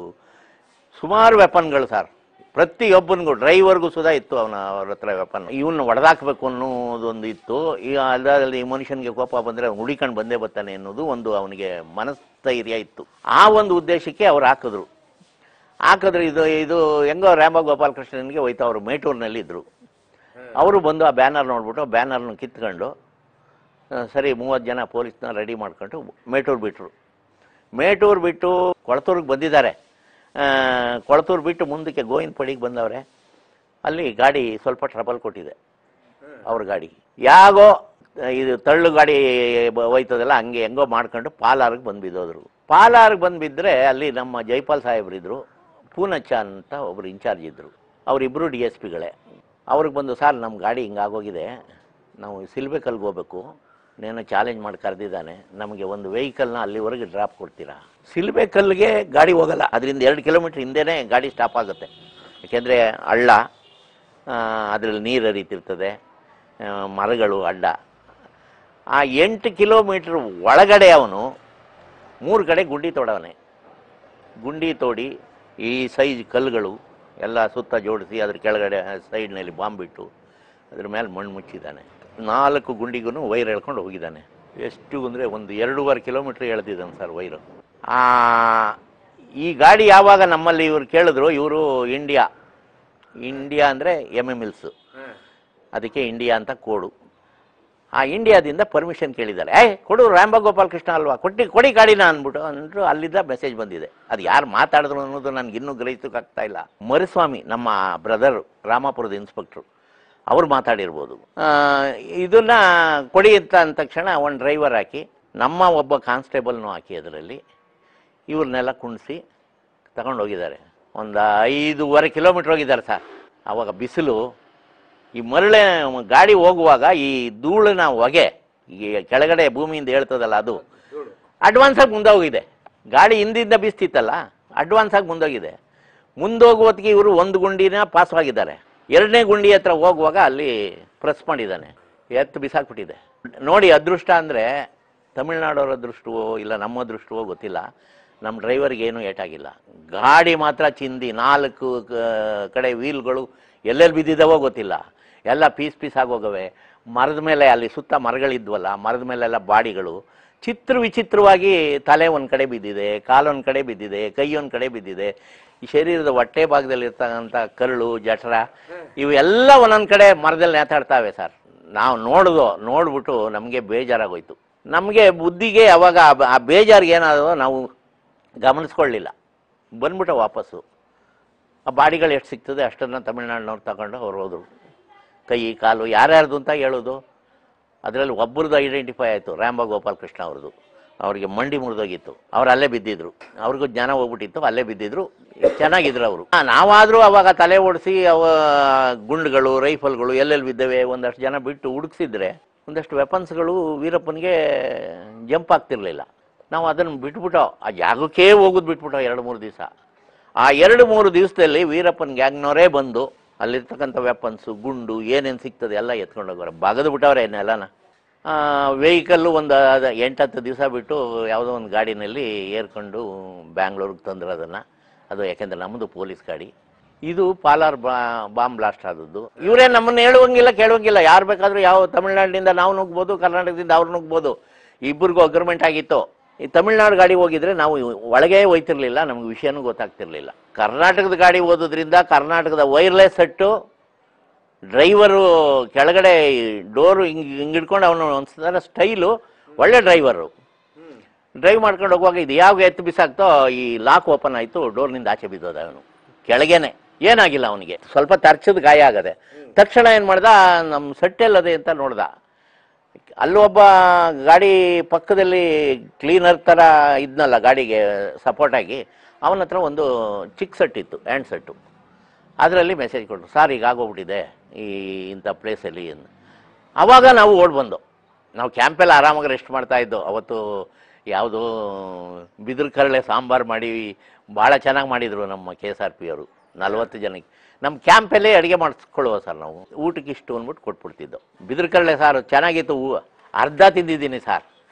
ಸುಮಾರು ವೆಪನ್ಗಳು ಸರ್ ಪ್ರತಿಯೊಬ್ಬನಿಗೂ ಡ್ರೈವರ್ಗೂ ಸುಧಾ ಇತ್ತು ಅವನ ಅವ್ರ ಹತ್ರ ವೆಪನ್ ಇವನ್ನ ಹೊಡೆದಾಕ್ಬೇಕು ಅನ್ನೋದೊಂದು ಇತ್ತು ಈ ಅದಾದಲ್ಲಿ ಈ ಮನುಷ್ಯನಿಗೆ ಕೋಪ ಬಂದರೆ ಹುಡಿಕೊಂಡು ಬಂದೇ ಬರ್ತಾನೆ ಅನ್ನೋದು ಒಂದು ಅವನಿಗೆ ಮನಸ್ಥೈರ್ಯ ಇತ್ತು ಆ ಒಂದು ಉದ್ದೇಶಕ್ಕೆ ಅವ್ರು ಹಾಕಿದ್ರು ಹಾಕಿದ್ರೆ ಇದು ಇದು ಹೆಂಗೋ ರಾಮ ಗೋಪಾಲಕೃಷ್ಣನ್ಗೆ ಹೋಯ್ತು ಅವರು ಮೇಟೂರಿನಲ್ಲಿ ಇದ್ದರು ಅವರು ಬಂದು ಆ ಬ್ಯಾನರ್ ನೋಡ್ಬಿಟ್ಟು ಬ್ಯಾನರ್ನ ಕಿತ್ಕೊಂಡು ಆ, ಸರಿ ಮೂವತ್ತು ಜನ ಪೊಲೀಸ್ನ ರೆಡಿ ಮಾಡ್ಕೊಂಡು ಮೇಟೂರು ಬಿಟ್ಟರು ಮೇಟೂರು ಬಿಟ್ಟು ಕೊಳತೂರಿಗೆ ಬಂದಿದ್ದಾರೆ ಆ, ಕೊಳತೂರು ಬಿಟ್ಟು ಮುಂದಕ್ಕೆ ಗೋವಿಂದ ಪಡಿಗೆ ಬಂದವ್ರೆ ಅಲ್ಲಿ ಗಾಡಿ ಸ್ವಲ್ಪ ಟ್ರಬಲ್ ಕೊಟ್ಟಿದೆ ಅವ್ರ ಗಾಡಿ ಯಾಗೋ ಇದು ತಳ್ಳು ಗಾಡಿ ಬ- ಹೋಯ್ತದಲ್ಲ ಹಂಗೆ ಹೆಂಗೋ ಮಾಡ್ಕೊಂಡು ಪಾಲಾರ್ಗೆ ಬಂದು ಬಿದ್ದೋದ್ರು ಪಾಲಾರ್ಗೆ ಬಂದು ಬಿದ್ದರೆ ಅಲ್ಲಿ ನಮ್ಮ ಜೈಪಾಲ್ ಸಾಹೇಬ್ರಿದ್ರು ಪೂನಚ್ಚ ಅಂತ ಒಬ್ರು ಇನ್ಚಾರ್ಜ್ ಇದ್ದರು ಅವರಿಬ್ಬರು ಡಿ ಎಸ್ ಪಿಗಳೇ ಅವ್ರಿಗೆ ಬಂದು ಸರ್ ನಮ್ಮ ಗಾಡಿ ಹಿಂಗಾಗೋಗಿದೆ ನಾವು ಸಿಲ್ಬೇಕಲ್ಗೆ ಹೋಗ್ಬೇಕು ನೇನೋ ಚಾಲೆಂಜ್ ಮಾಡಿ ಕರೆದಿದ್ದಾನೆ ನಮಗೆ ಒಂದು ವೆಹಿಕಲ್ನ ಅಲ್ಲಿವರೆಗೆ ಡ್ರಾಪ್ ಕೊಡ್ತೀರಾ ಸಿಲ್ಬೇಕಲ್ಗೆ ಗಾಡಿ ಹೋಗಲ್ಲ ಅದರಿಂದ ಎರಡು ಕಿಲೋಮೀಟ್ರ್ ಹಿಂದೆನೇ ಗಾಡಿ ಸ್ಟಾಪ್ ಆಗುತ್ತೆ ಯಾಕೆಂದರೆ ಹಳ್ಳ ಅದರಲ್ಲಿ ನೀರು ಹರಿತಿರ್ತದೆ ಆ, ಮರಗಳು ಅಡ್ಡ ಆ ಎಂಟು ಕಿಲೋಮೀಟ್ರ್ ಒಳಗಡೆ ಅವನು ಮೂರು ಕಡೆ ಗುಂಡಿ ತೋಡವನೆ ಗುಂಡಿ ತೋಡಿ ಈ ಸೈಜ್ ಕಲ್ಲುಗಳು ಎಲ್ಲ ಸುತ್ತ ಜೋಡಿಸಿ ಅದ್ರ ಕೆಳಗಡೆ ಸೈಡ್ನಲ್ಲಿ ಬಾಂಬ್ ಬಿಟ್ಟು ಅದ್ರ ಮೇಲೆ ಮಣ್ಣು ಮುಚ್ಚಿದ್ದಾನೆ ನಾಲ್ಕು ಗುಂಡಿಗೂ ವೈರ್ ಎಳ್ಕೊಂಡು ಹೋಗಿದ್ದಾನೆ ಎಷ್ಟು ಅಂದರೆ ಒಂದು ಎರಡೂವರೆ ಕಿಲೋಮೀಟ್ರ್ ಎಳ್ದಿದ್ದಾನೆ ಸರ್ ವೈರು ಆ, ಈ ಗಾಡಿ ಯಾವಾಗ ನಮ್ಮಲ್ಲಿ ಇವ್ರು ಕೇಳಿದ್ರು ಇವರು ಇಂಡಿಯಾ ಇಂಡಿಯಾ ಅಂದರೆ ಎಮ್ ಎಮ್ ಮಿಲ್ಸು ಅದಕ್ಕೆ ಇಂಡಿಯಾ ಅಂತ ಕೋಡು ಆ ಇಂಡಿಯಾದಿಂದ ಪರ್ಮಿಷನ್ ಕೇಳಿದ್ದಾರೆ ಏಯ್ ಕೊಡು ರಾಂಬ ಗೋಪಾಲ್ ಕೃಷ್ಣ ಅಲ್ವಾ ಕೊಟ್ಟಿ ಕೊಡಿ ಗಾಡಿನ ಅಂದ್ಬಿಟ್ಟು ಅಂದ್ಬಿಟ್ಟು ಅಲ್ಲಿಂದ ಮೆಸೇಜ್ ಬಂದಿದೆ ಅದು ಯಾರು ಮಾತಾಡಿದ್ರು ಅನ್ನೋದು ನನಗೆ ಇನ್ನೂ ಗ್ರಹಿಸೋಕ್ಕಾಗ್ತಾ ಇಲ್ಲ ಮರುಸ್ವಾಮಿ ನಮ್ಮ ಬ್ರದರ್ ರಾಮಾಪುರದ ಇನ್ಸ್ಪೆಕ್ಟ್ರು ಅವ್ರು ಮಾತಾಡಿರ್ಬೋದು ಆ, ಇದನ್ನ ಕೊಡಿ ಅಂತ ಅಂದ ತಕ್ಷಣ ಒಂದು ಡ್ರೈವರ್ ಹಾಕಿ ನಮ್ಮ ಒಬ್ಬ ಕಾನ್ಸ್ಟೇಬಲ್ನು ಹಾಕಿ ಅದರಲ್ಲಿ ಇವ್ರನ್ನೆಲ್ಲ ಕುಣಿಸಿ ತಗೊಂಡು ಹೋಗಿದ್ದಾರೆ ಒಂದು ಐದೂವರೆ ಕಿಲೋಮೀಟ್ರ್ ಹೋಗಿದ್ದಾರೆ ಸರ್ ಆವಾಗ ಬಿಸಿಲು ಈ ಮರಳೆ ಗಾಡಿ ಹೋಗುವಾಗ ಈ ಧೂಳಿನ ಹೊಗೆ ಈ ಕೆಳಗಡೆ ಭೂಮಿಯಿಂದ ಹೇಳ್ತದಲ್ಲ ಅದು ಅಡ್ವಾನ್ಸ್ ಆಗಿ ಮುಂದೋಗಿದೆ ಗಾಡಿ ಹಿಂದಿಂದ ಬೀಸ್ತಿತ್ತಲ್ಲ ಅಡ್ವಾನ್ಸ್ ಆಗಿ ಮುಂದೋಗಿದೆ ಮುಂದೋಗುವತ್ತಿಗೆ ಇವರು ಒಂದು ಗುಂಡಿನ ಪಾಸ್ ಆಗಿದ್ದಾರೆ ಎರಡನೇ ಗುಂಡಿ ಹತ್ರ ಹೋಗುವಾಗ ಅಲ್ಲಿ ಪ್ರೆಸ್ ಮಾಡಿದ್ದಾನೆ ಎತ್ತು ಬಿಸಾಕ್ಬಿಟ್ಟಿದೆ ನೋಡಿ ಅದೃಷ್ಟ ಅಂದರೆ ತಮಿಳ್ನಾಡೋರ ಅದೃಷ್ಟವೋ ಇಲ್ಲ ನಮ್ಮ ಅದೃಷ್ಟವೋ ಗೊತ್ತಿಲ್ಲ ನಮ್ಮ ಡ್ರೈವರ್ಗೆ ಏನೂ ಏಟಾಗಿಲ್ಲ ಗಾಡಿ ಮಾತ್ರ ಚಿಂದಿ ನಾಲ್ಕು ಕ- ಕಡೆ ವೀಲ್ಗಳು ಎಲ್ಲೆಲ್ಲಿ ಬಿದ್ದಿದ್ದಾವೋ ಗೊತ್ತಿಲ್ಲ ಎಲ್ಲ ಪೀಸ್ ಪೀಸ್ ಆಗೋಗವೆ ಮರದ ಮೇಲೆ ಅಲ್ಲಿ ಸುತ್ತ ಮರಗಳಿದ್ವಲ್ಲ ಮರದ ಮೇಲೆಲ್ಲ ಬಾಡಿಗಳು ಚಿತ್ರ ವಿಚಿತ್ರವಾಗಿ ತಲೆ ಒಂದು ಕಡೆ ಬಿದ್ದಿದೆ ಕಾಲೊಂದು ಕಡೆ ಬಿದ್ದಿದೆ ಕೈ ಒಂದು ಕಡೆ ಬಿದ್ದಿದೆ ಈ ಶರೀರದ ಹೊಟ್ಟೆ ಭಾಗದಲ್ಲಿ ಇರ್ತಕ್ಕಂಥ ಕರುಳು ಜಠರ ಇವೆಲ್ಲ ಒಂದೊಂದು ಕಡೆ ಮರದಲ್ಲಿ ನೇತಾಡ್ತಾವೆ ಸರ್ ನಾವು ನೋಡ್ದೋ ನೋಡ್ಬಿಟ್ಟು ನಮಗೆ ಬೇಜಾರಾಗೋಯ್ತು ನಮಗೆ ಬುದ್ಧಿಗೆ ಅವಾಗ ಆ ಬ- ಆ ಬೇಜಾರಿಗೆ ಏನಾದರೂ ನಾವು ಗಮನಿಸ್ಕೊಳ್ಳಿಲ್ಲ ಬಂದ್ಬಿಟ್ಟು ವಾಪಸ್ಸು ಆ ಬಾಡಿಗಳು ಎಷ್ಟು ಸಿಗ್ತದೆ ಅಷ್ಟನ್ನು ತಮಿಳ್ನಾಡಿನವ್ರು ತಗೊಂಡು ಅವ್ರು ಹೋದರು ಕೈ ಕಾಲು ಯಾರ್ಯಾರ್ದು ಅಂತ ಹೇಳೋದು ಅದರಲ್ಲಿ ಒಬ್ಬರದ್ದು ಐಡೆಂಟಿಫೈ ಆಯಿತು ರಾಂಬ ಗೋಪಾಲ್ ಕೃಷ್ಣ ಅವ್ರದ್ದು ಅವರಿಗೆ ಮಂಡಿ ಮುರಿದೋಗಿತ್ತು ಅವ್ರು ಅಲ್ಲೇ ಬಿದ್ದಿದ್ರು ಅವ್ರಿಗೂ ಜ್ಞಾನ ಹೋಗ್ಬಿಟ್ಟಿತ್ತು ಅಲ್ಲೇ ಬಿದ್ದಿದ್ರು ಚೆನ್ನಾಗಿದ್ರು ಅವರು ನಾವಾದರೂ ಅವಾಗ ತಲೆ ಓಡಿಸಿ ಅವ ಗುಂಡುಗಳು ರೈಫಲ್ಗಳು ಎಲ್ಲೆಲ್ಲಿ ಬಿದ್ದವೆ ಒಂದಷ್ಟು ಜನ ಬಿಟ್ಟು ಹುಡುಕ್ಸಿದ್ರೆ ಒಂದಷ್ಟು ವೆಪನ್ಸ್ಗಳು ವೀರಪ್ಪನಿಗೆ ಜಂಪ್ ಆಗ್ತಿರ್ಲಿಲ್ಲ ನಾವು ಅದನ್ನು ಬಿಟ್ಬಿಟ್ಟೋ ಆ ಜಾಗಕ್ಕೇ ಹೋಗೋದು ಬಿಟ್ಬಿಟ್ಟೋ ಎರಡು ಮೂರು ದಿವಸ ಆ ಎರಡು ಮೂರು ದಿವಸದಲ್ಲಿ ವೀರಪ್ಪನ ಗ್ಯಾಂಗ್ನವರೇ ಬಂದು ಅಲ್ಲಿರ್ತಕ್ಕಂಥ ವೆಪನ್ಸು ಗುಂಡು ಏನೇನು ಸಿಗ್ತದೆ ಎಲ್ಲ ಎತ್ಕೊಂಡು ಹೋಗೋರು ಬಗದು ಬಿಟ್ಟವ್ರೆ ಎಲ್ಲನ ವೆಹಿಕಲ್ಲು ಒಂದು ಅದ- ಎಂಟತ್ತು ದಿವಸ ಬಿಟ್ಟು ಯಾವುದೋ ಒಂದು ಗಾಡಿನಲ್ಲಿ ಏರ್ಕೊಂಡು ಬ್ಯಾಂಗ್ಳೂರಿಗೆ ತಂದ್ರು ಅದನ್ನು ಅದು ಯಾಕೆಂದ್ರೆ ನಮ್ಮದು ಪೊಲೀಸ್ ಗಾಡಿ ಇದು ಪಾಲಾರ್ ಬಾ ಬಾಂಬ್ ಬ್ಲಾಸ್ಟ್ ಆದದ್ದು ಇವರೇ ನಮ್ಮನ್ನು ಹೇಳುವಂಗಿಲ್ಲ ಕೇಳುವಂಗಿಲ್ಲ ಯಾರು ಬೇಕಾದರೂ ಯಾವ ತಮಿಳ್ನಾಡಿನಿಂದ ನಾವು ನುಗ್ಬೋದು ಕರ್ನಾಟಕದಿಂದ ಅವ್ರು ನುಗ್ಬೋದು ಇಬ್ಬರಿಗೂ ಅಗ್ರಿಮೆಂಟ್ ಆಗಿತ್ತು ಈ ತಮಿಳ್ನಾಡು ಗಾಡಿ ಹೋಗಿದ್ರೆ ನಾವು ಒಳಗೆ ಹೋಯ್ತಿರ್ಲಿಲ್ಲ ನಮ್ಗೆ ವಿಷಯನೂ ಗೊತ್ತಾಗ್ತಿರ್ಲಿಲ್ಲ ಕರ್ನಾಟಕದ ಗಾಡಿ ಓದೋದ್ರಿಂದ ಕರ್ನಾಟಕದ ವೈರ್ಲೆಸ್ ಸೆಟ್ಟು ಡ್ರೈವರು ಕೆಳಗಡೆ ಡೋರು ಹಿಂಗೆ ಹಿಂಗೆ ಹಿಡ್ಕೊಂಡು ಅವನು ಒಂದ್ಸಲ ಸ್ಟೈಲು ಒಳ್ಳೆ ಡ್ರೈವರು ಡ್ರೈವ್ ಮಾಡ್ಕೊಂಡು ಹೋಗುವಾಗ ಇದು ಯಾವ ಎತ್ತು ಬಿಸಾಕ್ತೋ ಈ ಲಾಕ್ ಓಪನ್ ಆಯಿತು ಡೋರ್ನಿಂದ ಆಚೆ ಬಿದ್ದೋದ ಅವನು ಕೆಳಗೇನೆ ಏನಾಗಿಲ್ಲ ಅವನಿಗೆ ಸ್ವಲ್ಪ ತರ್ಚದ ಗಾಯ ಆಗದೆ ತಕ್ಷಣ ಏನು ಮಾಡ್ದ ನಮ್ಮ ಸೆಟ್ಟೆಲ್ಲದೆ ಅಂತ ನೋಡ್ದ ಅಲ್ಲೊಬ್ಬ ಗಾಡಿ ಪಕ್ಕದಲ್ಲಿ ಕ್ಲೀನರ್ ಥರ ಇದ್ನಲ್ಲ ಗಾಡಿಗೆ ಸಪೋರ್ಟ್ ಆಗಿ ಅವನ ಹತ್ರ ಒಂದು ಚಿಕ್ಕ ಸೆಟ್ ಇತ್ತು ಹ್ಯಾಂಡ್ ಸೆಟ್ಟು ಅದರಲ್ಲಿ ಮೆಸೇಜ್ ಕೊಟ್ಟರು ಸರ್ ಈಗ ಆಗೋಗ್ಬಿಟ್ಟಿದೆ ಈ ಇಂಥ ಪ್ಲೇಸಲ್ಲಿ ಅಂತ ಆವಾಗ ನಾವು ಓಡ್ ಬಂದು ನಾವು ಕ್ಯಾಂಪೆಲ್ಲ ಆರಾಮಾಗಿ ರೆಸ್ಟ್ ಮಾಡ್ತಾ ಇದ್ದೋ ಅವತ್ತು ಯಾವುದು ಬಿದಿರು ಕರಳೆ ಸಾಂಬಾರು ಮಾಡಿ ಭಾಳ ಚೆನ್ನಾಗಿ ಮಾಡಿದರು ನಮ್ಮ ಕೆ ಎಸ್ ಆರ್ ಪಿ ಅವರು ನಲ್ವತ್ತು ಜನಕ್ಕೆ ನಮ್ಮ ಕ್ಯಾಂಪಲ್ಲೇ ಅಡುಗೆ ಮಾಡಿಸ್ಕೊಳ್ಳುವ ಸರ್ ನಾವು ಊಟಕ್ಕೆ ಇಷ್ಟು ಅಂದ್ಬಿಟ್ಟು ಕೊಟ್ಬಿಡ್ತಿದ್ದೋ ಬಿದಿರು ಕರಳೆ ಸಾರು ಚೆನ್ನಾಗಿತ್ತು ಹೂವು ಅರ್ಧ ತಿಂದಿದ್ದೀನಿ ಸರ್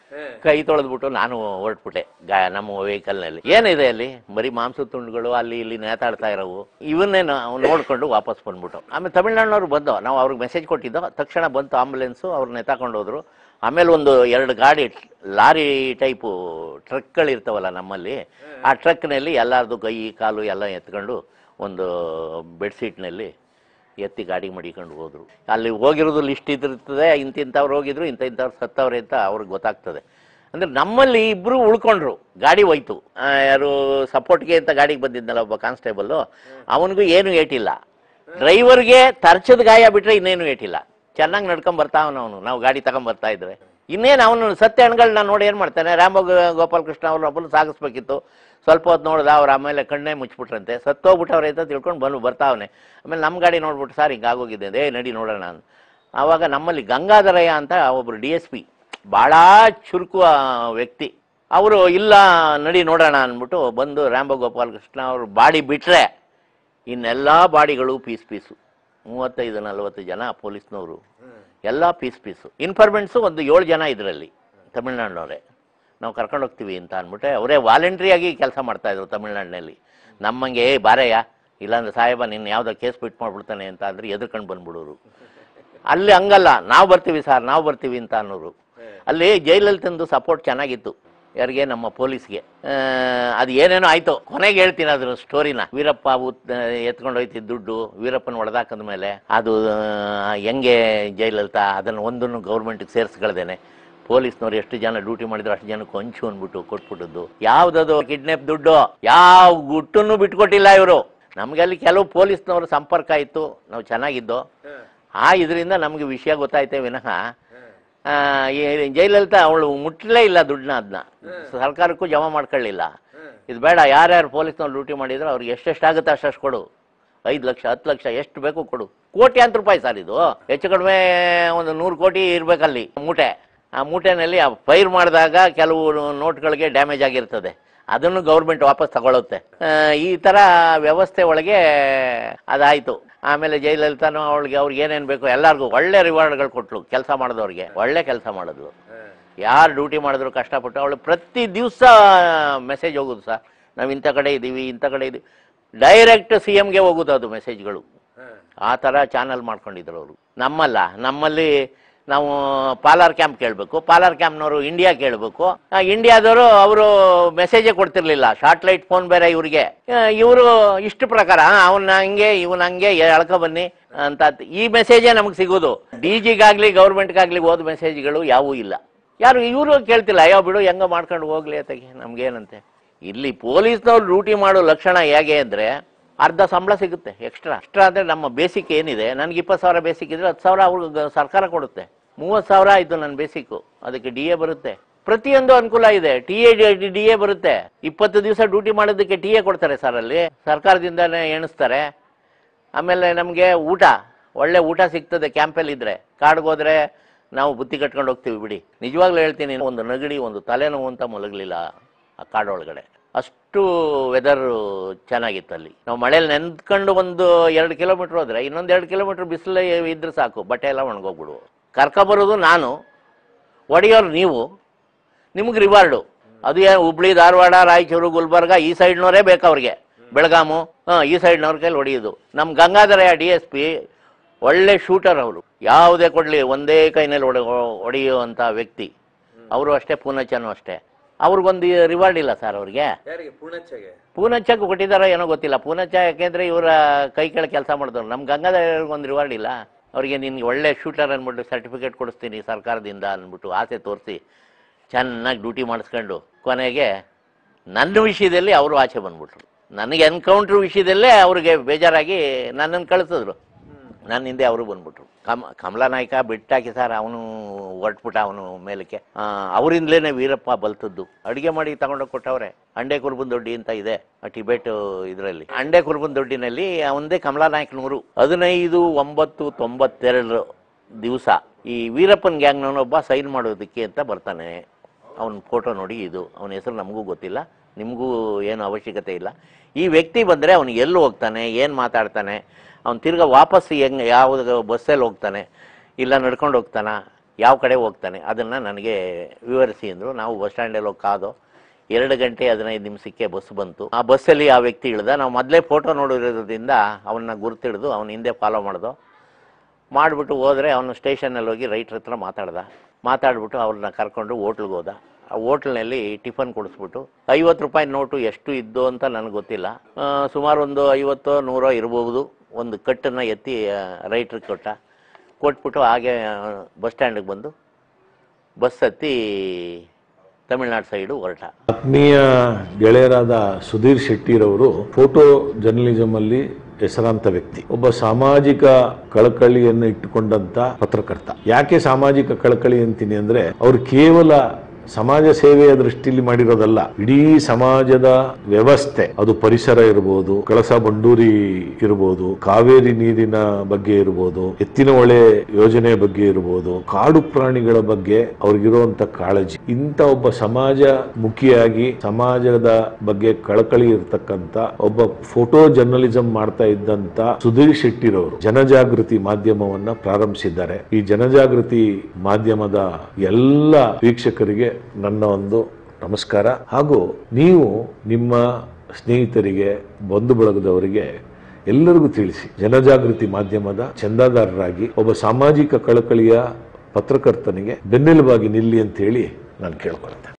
ಕೈ ತೊಳೆದ್ಬಿಟ್ಟು ನಾನು ಹೊರಟ್ಬಿಟ್ಟೆ ಗಾ ನಮ್ಮ ವೆಹಿಕಲ್ನಲ್ಲಿ ಏನಿದೆ ಅಲ್ಲಿ ಬರೀ ಮಾಂಸ ತುಂಡುಗಳು ಅಲ್ಲಿ ಇಲ್ಲಿ ನೇತಾಡ್ತಾ ಇರೋವು ಇವನ್ನೇ ನಾವು ನೋಡ್ಕೊಂಡು ವಾಪಸ್ ಬಂದ್ಬಿಟ್ಟು ಆಮೇಲೆ ತಮಿಳ್ನಾಡಿನವ್ರು ಬಂದು ನಾವು ಅವ್ರಿಗೆ ಮೆಸೇಜ್ ಕೊಟ್ಟಿದ್ದೋ ತಕ್ಷಣ ಬಂತು ಆಂಬುಲೆನ್ಸು ಅವ್ರನ್ನ ಎತ್ತಾಕೊಂಡು ಹೋದ್ರು ಆಮೇಲೆ ಒಂದು ಎರಡು ಗಾಡಿ ಲಾರಿ ಟೈಪು ಟ್ರಕ್ಗಳಿರ್ತಾವಲ್ಲ ನಮ್ಮಲ್ಲಿ ಆ ಟ್ರಕ್ನಲ್ಲಿ ಎಲ್ಲರದು ಕೈ ಕಾಲು ಎಲ್ಲ ಎತ್ಕೊಂಡು ಒಂದು ಬೆಡ್ಶೀಟ್ನಲ್ಲಿ ಎತ್ತಿ ಗಾಡಿ ಮಡಿಕೊಂಡು ಹೋದ್ರು ಅಲ್ಲಿ ಹೋಗಿರೋದು ಲಿಸ್ಟ್ ಇದಿರ್ತದೆ ಇಂತಿಂಥವ್ರು ಹೋಗಿದ್ರು ಇಂಥ ಇಂಥವ್ರು ಸತ್ತವ್ರೆ ಅಂತ ಅವ್ರಿಗೆ ಗೊತ್ತಾಗ್ತದೆ ಅಂದ್ರೆ ನಮ್ಮಲ್ಲಿ ಇಬ್ರು ಉಳ್ಕೊಂಡ್ರು ಗಾಡಿ ಹೋಯ್ತು ಆ, ಯಾರು ಸಪೋರ್ಟ್ಗೆ ಅಂತ ಗಾಡಿಗೆ ಬಂದಿದ್ನಲ್ಲ ಒಬ್ಬ ಕಾನ್ಸ್ಟೇಬಲ್ ಅವನಿಗೂ ಏನು ಏಟಿಲ್ಲ ಡ್ರೈವರ್ಗೆ ತರ್ಚದ ಗಾಯ ಬಿಟ್ರೆ ಇನ್ನೇನು ಏಟಿಲ್ಲ ಚೆನ್ನಾಗಿ ನಡ್ಕೊಂಡ್ ಬರ್ತಾ ಅವನು ನಾವು ಗಾಡಿ ತಗೊಂಡ್ ಬರ್ತಾ ಇದ್ರೆ ಇನ್ನೇನು ಅವನು ಸತ್ಯ ಹಣ್ಗಳನ್ನ ನೋಡಿ ಏನು ಮಾಡ್ತಾನೆ ರಾಮ ಗೋ- ಗೋಪಾಲಕೃಷ್ಣ ಅವ್ರನ್ನೊಬ್ಬರು ಸಾಗಿಸ್ಬೇಕಿತ್ತು ಸ್ವಲ್ಪ ಹೊತ್ತು ನೋಡ್ದ ಅವ್ರು ಆಮೇಲೆ ಕಣ್ಣೇ ಮುಚ್ಚಿಬಿಟ್ರಂತೆ ಸತ್ತೋಗ್ಬಿಟ್ಟವ್ರೆ ಅಂತ ತಿಳ್ಕೊಂಡು ಬಂದು ಬರ್ತಾವನೆ ಆಮೇಲೆ ನಮ್ಮ ಗಾಡಿ ನೋಡ್ಬಿಟ್ಟು ಸರ್ ಹಿಂಗೆ ಆಗೋಗಿದೆ ಏ ನಡಿ ನೋಡೋಣ ಅಂತ ಆವಾಗ ನಮ್ಮಲ್ಲಿ ಗಂಗಾಧರಯ್ಯ ಅಂತ ಒಬ್ಬರು ಡಿ ಎಸ್ ಪಿ ಭಾಳ ಚುರುಕು ಆ ವ್ಯಕ್ತಿ ಅವರು ಇಲ್ಲ ನಡಿ ನೋಡೋಣ ಅಂದ್ಬಿಟ್ಟು ಬಂದು ರಾಂಬ ಗೋಪಾಲಕೃಷ್ಣ ಅವರು ಬಾಡಿ ಬಿಟ್ಟರೆ ಇನ್ನೆಲ್ಲ ಬಾಡಿಗಳು ಪೀಸ್ ಪೀಸು ಮೂವತ್ತೈದು ನಲವತ್ತು ಜನ ಪೊಲೀಸ್ನವರು ಎಲ್ಲ ಪೀಸ್ ಪೀಸು ಇನ್ಫಾರ್ಮೆಂಟ್ಸು ಒಂದು ಏಳು ಜನ ಇದರಲ್ಲಿ ತಮಿಳ್ನಾಡಿನವರೇ ನಾವು ಕರ್ಕೊಂಡು ಹೋಗ್ತೀವಿ ಅಂತ ಅಂದ್ಬಿಟ್ಟೆ ಅವರೇ ವಾಲಂಟ್ರಿಯಾಗಿ ಕೆಲಸ ಮಾಡ್ತಾಯಿದ್ರು ತಮಿಳ್ನಾಡಿನಲ್ಲಿ ನಮ್ಮಂಗೆ ಏ ಬಾರಯ್ಯ ಇಲ್ಲಾಂದ್ರೆ ಸಾಹೇಬ ನಿನ್ನ ಯಾವುದೋ ಕೇಸ್ ಬಿಟ್ ಮಾಡ್ಬಿಡ್ತಾನೆ ಅಂತ ಅಂದ್ರೆ ಎದ್ಕೊಂಡು ಬಂದ್ಬಿಡೋರು ಅಲ್ಲಿ ಹಂಗಲ್ಲ ನಾವು ಬರ್ತೀವಿ ಸರ್ ನಾವು ಬರ್ತೀವಿ ಅಂತ ಅನ್ನೋರು ಅಲ್ಲಿ ಜೈಲಲ್ಲಿ ತಂದು ಸಪೋರ್ಟ್ ಚೆನ್ನಾಗಿತ್ತು ಯಾರಿಗೆ ನಮ್ಮ ಪೊಲೀಸ್ಗೆ ಅದು ಏನೇನೋ ಆಯ್ತು ಕೊನೆಗೆ ಹೇಳ್ತೀನಿ ಅದ್ರ ಸ್ಟೋರಿನ ವೀರಪ್ಪ ಉತ್ ಎತ್ಕೊಂಡು ಹೋಯ್ತಿದ್ದ ದುಡ್ಡು ವೀರಪ್ಪನ ಹೊಡೆದಾಕದ ಮೇಲೆ ಅದು ಆ, ಹೆಂಗೆ ಜೈಲಲ್ತ ಅದನ್ನು ಒಂದನ್ನು ಗೌರ್ಮೆಂಟ್ಗೆ ಸೇರಿಸ್ಕೊಳ್ದೇನೆ ಪೊಲೀಸ್ನವ್ರು ಎಷ್ಟು ಜನ ಡ್ಯೂಟಿ ಮಾಡಿದ್ರು ಅಷ್ಟು ಜನಕ್ಕೆ ಹಂಚು ಅಂದ್ಬಿಟ್ಟು ಕೊಟ್ಬಿಟ್ಟದ್ದು ಯಾವ್ದದು ಕಿಡ್ನಾಪ್ ದುಡ್ಡು ಯಾವ ಗುಟ್ಟನ್ನು ಬಿಟ್ಕೊಟ್ಟಿಲ್ಲ ಇವರು ನಮ್ಗೆ ಅಲ್ಲಿ ಕೆಲವು ಪೊಲೀಸ್ನವ್ರ ಸಂಪರ್ಕ ಇತ್ತು ನಾವು ಚೆನ್ನಾಗಿದ್ದು ಆ ಇದರಿಂದ ನಮಗೆ ವಿಷಯ ಗೊತ್ತಾಯ್ತೆ ವಿನಃ ಆ, ಈ ಜಯಲಲಿತಾ ಅವಳು ಮುಟ್ಟಲೇ ಇಲ್ಲ ದುಡ್ಡನ್ನ ಅದನ್ನ ಸರ್ಕಾರಕ್ಕೂ ಜಮಾ ಮಾಡ್ಕೊಳ್ಳಿಲ್ಲ ಇದು ಬೇಡ ಯಾರ್ಯಾರು ಪೊಲೀಸ್ನವ್ರು ಡ್ಯೂಟಿ ಮಾಡಿದ್ರು ಅವ್ರಿಗೆ ಎಷ್ಟೆಷ್ಟಾಗುತ್ತೆ ಅಷ್ಟಷ್ಟು ಕೊಡು ಐದು ಲಕ್ಷ ಹತ್ತು ಲಕ್ಷ ಎಷ್ಟು ಬೇಕು ಕೊಡು ಕೋಟ್ಯಾಂತರ ರೂಪಾಯಿ ಸರ್ ಇದು ಹೆಚ್ಚು ಕಡಿಮೆ ಒಂದು ನೂರು ಕೋಟಿ ಇರಬೇಕಲ್ಲಿ ಮೂಟೆ ಆ ಮೂಟೆನಲ್ಲಿ ಫೈರ್ ಮಾಡಿದಾಗ ಕೆಲವು ನೋಟ್ಗಳಿಗೆ ಡ್ಯಾಮೇಜ್ ಆಗಿರ್ತದೆ ಅದನ್ನು ಗೌರ್ಮೆಂಟ್ ವಾಪಸ್ ತಗೊಳುತ್ತೆ ಆ, ಈ ಥರ ವ್ಯವಸ್ಥೆ ಒಳಗೆ ಅದಾಯಿತು ಆಮೇಲೆ ಜಯಲಲಿತಾನು ಅವಳಿಗೆ ಅವ್ರಿಗೆ ಏನೇನು ಬೇಕು ಎಲ್ಲರಿಗೂ ಒಳ್ಳೆ ರಿವಾರ್ಡ್ಗಳು ಕೊಟ್ಲು ಕೆಲಸ ಮಾಡಿದವ್ರಿಗೆ ಒಳ್ಳೆ ಕೆಲಸ ಮಾಡಿದ್ಲು ಯಾರು ಡ್ಯೂಟಿ ಮಾಡಿದ್ರು ಕಷ್ಟಪಟ್ಟು ಅವಳು ಪ್ರತಿ ದಿವಸ ಮೆಸೇಜ್ ಹೋಗೋದು ಸರ್ ನಾವು ಇಂಥ ಕಡೆ ಇದ್ದೀವಿ ಇಂಥ ಕಡೆ ಇದ್ದೀವಿ ಡೈರೆಕ್ಟ್ ಸಿ ಎಮ್ಗೆ ಹೋಗೋದು ಅದು ಮೆಸೇಜ್ಗಳು ಆ ಥರ ಚಾನಲ್ ಮಾಡ್ಕೊಂಡಿದ್ರು ಅವರು ನಮ್ಮಲ್ಲ ನಮ್ಮಲ್ಲಿ ನಾವು ಪಾಲಾರ್ ಕ್ಯಾಂಪ್ ಕೇಳಬೇಕು ಪಾಲಾರ್ ಕ್ಯಾಂಪ್ನವರು ಇಂಡಿಯಾ ಕೇಳಬೇಕು ಇಂಡಿಯಾದವರು ಅವರು ಮೆಸೇಜೇ ಕೊಡ್ತಿರ್ಲಿಲ್ಲ ಶಾರ್ಟ್ಲೈಟ್ ಫೋನ್ ಬೇರೆ ಇವ್ರಿಗೆ ಇವರು ಇಷ್ಟು ಪ್ರಕಾರ ಅವನ್ನ ಹಂಗೆ ಇವನ್ ಹಂಗೆ ಎಳ್ಕೊ ಬನ್ನಿ ಅಂತ ಈ ಮೆಸೇಜೇ ನಮಗೆ ಸಿಗೋದು ಡಿ ಜಿಗಾಗ್ಲಿ ಗೌರ್ಮೆಂಟ್ಗಾಗ್ಲಿ ಹೋದ ಮೆಸೇಜ್ಗಳು ಯಾವೂ ಇಲ್ಲ ಯಾರು ಇವರು ಕೇಳ್ತಿಲ್ಲ ಅಯ್ಯೋ ಬಿಡು ಹೆಂಗ ಮಾಡ್ಕೊಂಡು ಹೋಗ್ಲಿ ಅತ್ತಾಗಿ ನಮ್ಗೇನಂತೆ ಇಲ್ಲಿ ಪೊಲೀಸ್ನವ್ರು ಡ್ಯೂಟಿ ಮಾಡೋ ಲಕ್ಷಣ ಹೇಗೆ ಅಂದ್ರೆ ಅರ್ಧ ಸಂಬಳ ಸಿಗುತ್ತೆ ಎಕ್ಸ್ಟ್ರಾ ಎಕ್ಸ್ಟ್ರಾ ಅಂದ್ರೆ ನಮ್ಮ ಬೇಸಿಕ್ ಏನಿದೆ ನನಗೆ ಇಪ್ಪತ್ತು ಸಾವಿರ ಬೇಸಿಕ್ ಇದ್ರೆ ಹತ್ತು ಸಾವಿರ ಅವ್ರಿಗೆ ಸರ್ಕಾರ ಕೊಡುತ್ತೆ ಮೂವತ್ತು ಸಾವಿರ ಆಯ್ತು ನನ್ನ ಬೇಸಿಕ್ಕು ಅದಕ್ಕೆ ಡಿ ಎ ಬರುತ್ತೆ ಪ್ರತಿಯೊಂದು ಅನುಕೂಲ ಇದೆ ಟಿ ಎ ಡಿ ಎ ಬರುತ್ತೆ ಇಪ್ಪತ್ತು ದಿವಸ ಡ್ಯೂಟಿ ಮಾಡೋದಕ್ಕೆ ಟಿ ಎ ಕೊಡ್ತಾರೆ ಸರ್ ಅಲ್ಲಿ ಸರ್ಕಾರದಿಂದನೇ ಎಣಿಸ್ತಾರೆ ಆಮೇಲೆ ನಮಗೆ ಊಟ ಒಳ್ಳೆ ಊಟ ಸಿಗ್ತದೆ ಕ್ಯಾಂಪಲ್ಲಿ ಇದ್ರೆ ಕಾಡ್ಗೆ ಹೋದ್ರೆ ನಾವು ಬುತ್ತಿ ಕಟ್ಕೊಂಡು ಹೋಗ್ತೀವಿ ಬಿಡಿ ನಿಜವಾಗ್ಲೂ ಹೇಳ್ತೀನಿ ಒಂದು ನಗಡಿ ಒಂದು ತಲೆನೋವು ಅಂತ ಮಲಗಲಿಲ್ಲ ಆ ಕಾಡೊಳಗಡೆ ಅಷ್ಟು ವೆದರ್ ಚೆನ್ನಾಗಿತ್ತು ಅಲ್ಲಿ ನಾವು ಮಳೇಲಿ ನೆನ್ಕೊಂಡು ಒಂದು ಎರಡು ಕಿಲೋಮೀಟ್ರ್ ಹೋದ್ರೆ ಇನ್ನೊಂದು ಎರಡು ಕಿಲೋಮೀಟ್ರ್ ಬಿಸಿಲು ಇದ್ರೆ ಸಾಕು ಬಟ್ಟೆ ಎಲ್ಲ ಒಣಗೋಗ್ಬಿಡುವು ಕರ್ಕೊಬರೋದು ನಾನು ಒಡೆಯೋರು ನೀವು ನಿಮ್ಗೆ ರಿವಾರ್ಡು ಅದು ಏನು ಹುಬ್ಳಿ ಧಾರವಾಡ ರಾಯಚೂರು ಗುಲ್ಬರ್ಗ ಈ ಸೈಡ್ನವರೇ ಬೇಕು ಅವ್ರಿಗೆ ಬೆಳಗಾಮು ಹಾಂ ಈ ಸೈಡ್ನವ್ರ ಕೈಲಿ ಹೊಡೆಯೋದು ನಮ್ಮ ಗಂಗಾಧರಯ್ಯ ಡಿ ಎಸ್ ಪಿ ಒಳ್ಳೆ ಶೂಟರ್ ಅವರು ಯಾವುದೇ ಕೊಡಲಿ ಒಂದೇ ಕೈನಲ್ಲಿ ಹೊಡೆ ಹೊಡೆಯುವಂಥ ವ್ಯಕ್ತಿ ಅವರು ಅಷ್ಟೇ ಪೂನಚ್ಚನು ಅಷ್ಟೇ ಅವ್ರಿಗೊಂದು ರಿವಾರ್ಡ್ ಇಲ್ಲ ಸರ್ ಅವ್ರಿಗೆ ಯಾರಿಗೆ ಪೂರ್ಣಚ್ಚಗೆ ಪೂನಚ್ಚಕ್ಕೆ ಕೊಟ್ಟಿದ್ದಾರೋ ಏನೋ ಗೊತ್ತಿಲ್ಲ ಪೂನಚ್ಚ ಯಾಕೆಂದ್ರೆ ಇವರ ಕೈ ಕೆಳಗೆ ಕೆಲಸ ಮಾಡಿದವ್ರು ನಮ್ಮ ಗಂಗಾಧರವ್ರಿಗೆ ಒಂದು ರಿವಾರ್ಡ್ ಇಲ್ಲ ಅವರಿಗೆ ನಿನ್ಗೆ ಒಳ್ಳೆ ಶೂಟರ್ ಅಂದ್ಬಿಟ್ಟು ಸರ್ಟಿಫಿಕೇಟ್ ಕೊಡಿಸ್ತೀನಿ ಸರ್ಕಾರದಿಂದ ಅಂದ್ಬಿಟ್ಟು ಆಸೆ ತೋರಿಸಿ ಚೆನ್ನಾಗಿ ಡ್ಯೂಟಿ ಮಾಡಿಸ್ಕೊಂಡು ಕೊನೆಗೆ ನನ್ನ ವಿಷಯದಲ್ಲಿ ಅವರು ಆಚೆ ಬಂದ್ಬಿಟ್ರು ನನಗೆ ಎನ್ಕೌಂಟ್ರ್ ವಿಷಯದಲ್ಲೇ ಅವ್ರಿಗೆ ಬೇಜಾರಾಗಿ ನನ್ನನ್ನು ಕಳಿಸಿದ್ರು ನನ್ನ ಹಿಂದೆ ಅವರು ಬಂದ್ಬಿಟ್ರು ಕಮ್ ಕಮಲಾ ನಾಯ್ಕ ಬಿಟ್ಟಾಕಿ ಸರ್ ಅವನು ಹೊರಟ್ಬಿಟ್ಟ ಅವನು ಮೇಲಕ್ಕೆ ಆ, ಅವರಿಂದಲೇ ವೀರಪ್ಪ ಬಲ್ತದ್ದು ಅಡುಗೆ ಮಾಡಿ ತಗೊಂಡೋಗಿ ಕೊಟ್ಟವ್ರೆ ಅಂಡೆ ಕುರುಬನ್ ದೊಡ್ಡಿ ಅಂತ ಇದೆ ಆ ಟಿಬೆಟ್ ಇದರಲ್ಲಿ ಅಂಡೆ ಕುರುಬನ್ ದೊಡ್ಡಿನಲ್ಲಿ ಅವಂದೇ ಕಮಲಾ ನಾಯ್ಕನೂರು ಹದಿನೈದು ಒಂಬತ್ತು ತೊಂಬತ್ತೆರಡು ದಿವಸ ಈ ವೀರಪ್ಪನ್ ಗ್ಯಾಂಗ್ನವನೊಬ್ಬ ಸೈನ್ ಮಾಡೋದಕ್ಕೆ ಅಂತ ಬರ್ತಾನೆ ಅವನ ಫೋಟೋ ನೋಡಿ ಇದು ಅವನ ಹೆಸರು ನಮಗೂ ಗೊತ್ತಿಲ್ಲ ನಿಮಗೂ ಏನು ಅವಶ್ಯಕತೆ ಇಲ್ಲ ಈ ವ್ಯಕ್ತಿ ಬಂದರೆ ಅವನು ಎಲ್ಲಿ ಹೋಗ್ತಾನೆ ಏನು ಮಾತಾಡ್ತಾನೆ ಅವ್ನು ತಿರ್ಗಾ ವಾಪಸ್ ಹೆಂಗೆ ಯಾವ್ದು ಬಸ್ಸಲ್ಲಿ ಹೋಗ್ತಾನೆ ಇಲ್ಲ ನಡ್ಕೊಂಡು ಹೋಗ್ತಾನ ಯಾವ ಕಡೆ ಹೋಗ್ತಾನೆ ಅದನ್ನು ನನಗೆ ವಿವರಿಸಿ ಅಂದರು ನಾವು ಬಸ್ ಸ್ಟ್ಯಾಂಡಲ್ಲಿ ಹೋಗಿ ಕಾದೋ ಎರಡು ಗಂಟೆ ಹದಿನೈದು ನಿಮಿಷಕ್ಕೆ ಬಸ್ ಬಂತು ಆ ಬಸ್ಸಲ್ಲಿ ಆ ವ್ಯಕ್ತಿ ಇಳ್ದ ನಾವು ಮೊದಲೇ ಫೋಟೋ ನೋಡಿರೋದ್ರಿಂದ ಅವನ್ನ ಗುರುತಿಡಿದು ಅವನ ಹಿಂದೆ ಫಾಲೋ ಮಾಡ್ದೋ ಮಾಡಿಬಿಟ್ಟು ಹೋದರೆ ಅವನು ಸ್ಟೇಷನಲ್ಲಿ ಹೋಗಿ ರೈಟ್ರ್ ಹತ್ರ ಮಾತಾಡ್ದ ಮಾತಾಡ್ಬಿಟ್ಟು ಅವ್ರನ್ನ ಕರ್ಕೊಂಡು ಹೋಟ್ಲಿಗೆ ಹೋದ ಆ ಹೋಟ್ಲ್ನಲ್ಲಿ ಟಿಫನ್ ಕೊಡಿಸ್ಬಿಟ್ಟು ಐವತ್ತು ರೂಪಾಯಿ ನೋಟು ಎಷ್ಟು ಇದ್ದು ಅಂತ ನನಗೆ ಗೊತ್ತಿಲ್ಲ ಆ, ಸುಮಾರು ಒಂದು ಐವತ್ತೋ ನೂರೋ ಇರ್ಬೋದು ಒಂದು ಕಟ್ಟನ್ನು ಎತ್ತಿ ರೈಟ್ರಿಗೆ ಕೊಟ್ಟ ಕೊಟ್ಬಿಟ್ಟು ಹಾಗೆ ಬಸ್ ಸ್ಟ್ಯಾಂಡಿಗೆ ಬಂದು ಬಸ್ ಹತ್ತಿ ತಮಿಳ್ನಾಡು ಸೈಡು ಹೊರಟ ಆತ್ಮೀಯ ಗೆಳೆಯರಾದ ಸುಧೀರ್ ಶೆಟ್ಟಿರವರು ಫೋಟೋ ಜರ್ನಲಿಸಂ ಅಲ್ಲಿ ಹೆಸರಾಂತ ವ್ಯಕ್ತಿ ಒಬ್ಬ ಸಾಮಾಜಿಕ ಕಳಕಳಿಯನ್ನು ಇಟ್ಟುಕೊಂಡಂತ ಪತ್ರಕರ್ತ ಯಾಕೆ ಸಾಮಾಜಿಕ ಕಳಕಳಿ ಅಂತೀನಿ ಅಂದ್ರೆ ಅವ್ರು ಕೇವಲ ಸಮಾಜ ಸೇವೆಯ ದೃಷ್ಟಿಯಲ್ಲಿ ಮಾಡಿರೋದಲ್ಲ ಇಡೀ ಸಮಾಜದ ವ್ಯವಸ್ಥೆ ಅದು ಪರಿಸರ ಇರಬಹುದು ಕಳಸ ಬಂಡೂರಿ ಇರಬಹುದು ಕಾವೇರಿ ನೀರಿನ ಬಗ್ಗೆ ಇರಬಹುದು ಎತ್ತಿನ ಹೊಳೆ ಯೋಜನೆ ಬಗ್ಗೆ ಇರಬಹುದು ಕಾಡು ಪ್ರಾಣಿಗಳ ಬಗ್ಗೆ ಅವ್ರಿಗಿರುವಂತ ಕಾಳಜಿ ಇಂಥ ಒಬ್ಬ ಸಮಾಜ ಮುಖಿಯಾಗಿ ಸಮಾಜದ ಬಗ್ಗೆ ಕಳಕಳಿ ಇರತಕ್ಕಂತ ಒಬ್ಬ ಫೋಟೋ ಜರ್ನಲಿಸಂ ಮಾಡ್ತಾ ಇದ್ದಂತ ಸುಧೀರ್ ಶೆಟ್ಟಿರವರು ಜನಜಾಗೃತಿ ಮಾಧ್ಯಮವನ್ನ ಪ್ರಾರಂಭಿಸಿದ್ದಾರೆ ಈ ಜನಜಾಗೃತಿ ಮಾಧ್ಯಮದ ಎಲ್ಲ ವೀಕ್ಷಕರಿಗೆ ನನ್ನ ಒಂದು ನಮಸ್ಕಾರ ಹಾಗೂ ನೀವು ನಿಮ್ಮ ಸ್ನೇಹಿತರಿಗೆ ಬಂಧು ಬಳಗದವರಿಗೆ ಎಲ್ಲರಿಗೂ ತಿಳಿಸಿ ಜನಜಾಗೃತಿ ಮಾಧ್ಯಮದ ಚಂದಾದಾರರಾಗಿ ಒಬ್ಬ ಸಾಮಾಜಿಕ ಕಳಕಳಿಯ ಪತ್ರಕರ್ತನಿಗೆ ಬೆನ್ನೆಲುಬಾಗಿ ನಿಲ್ಲಿ ಅಂತ ಹೇಳಿ ನಾನು ಕೇಳ್ಕೊಳ್ತೇನೆ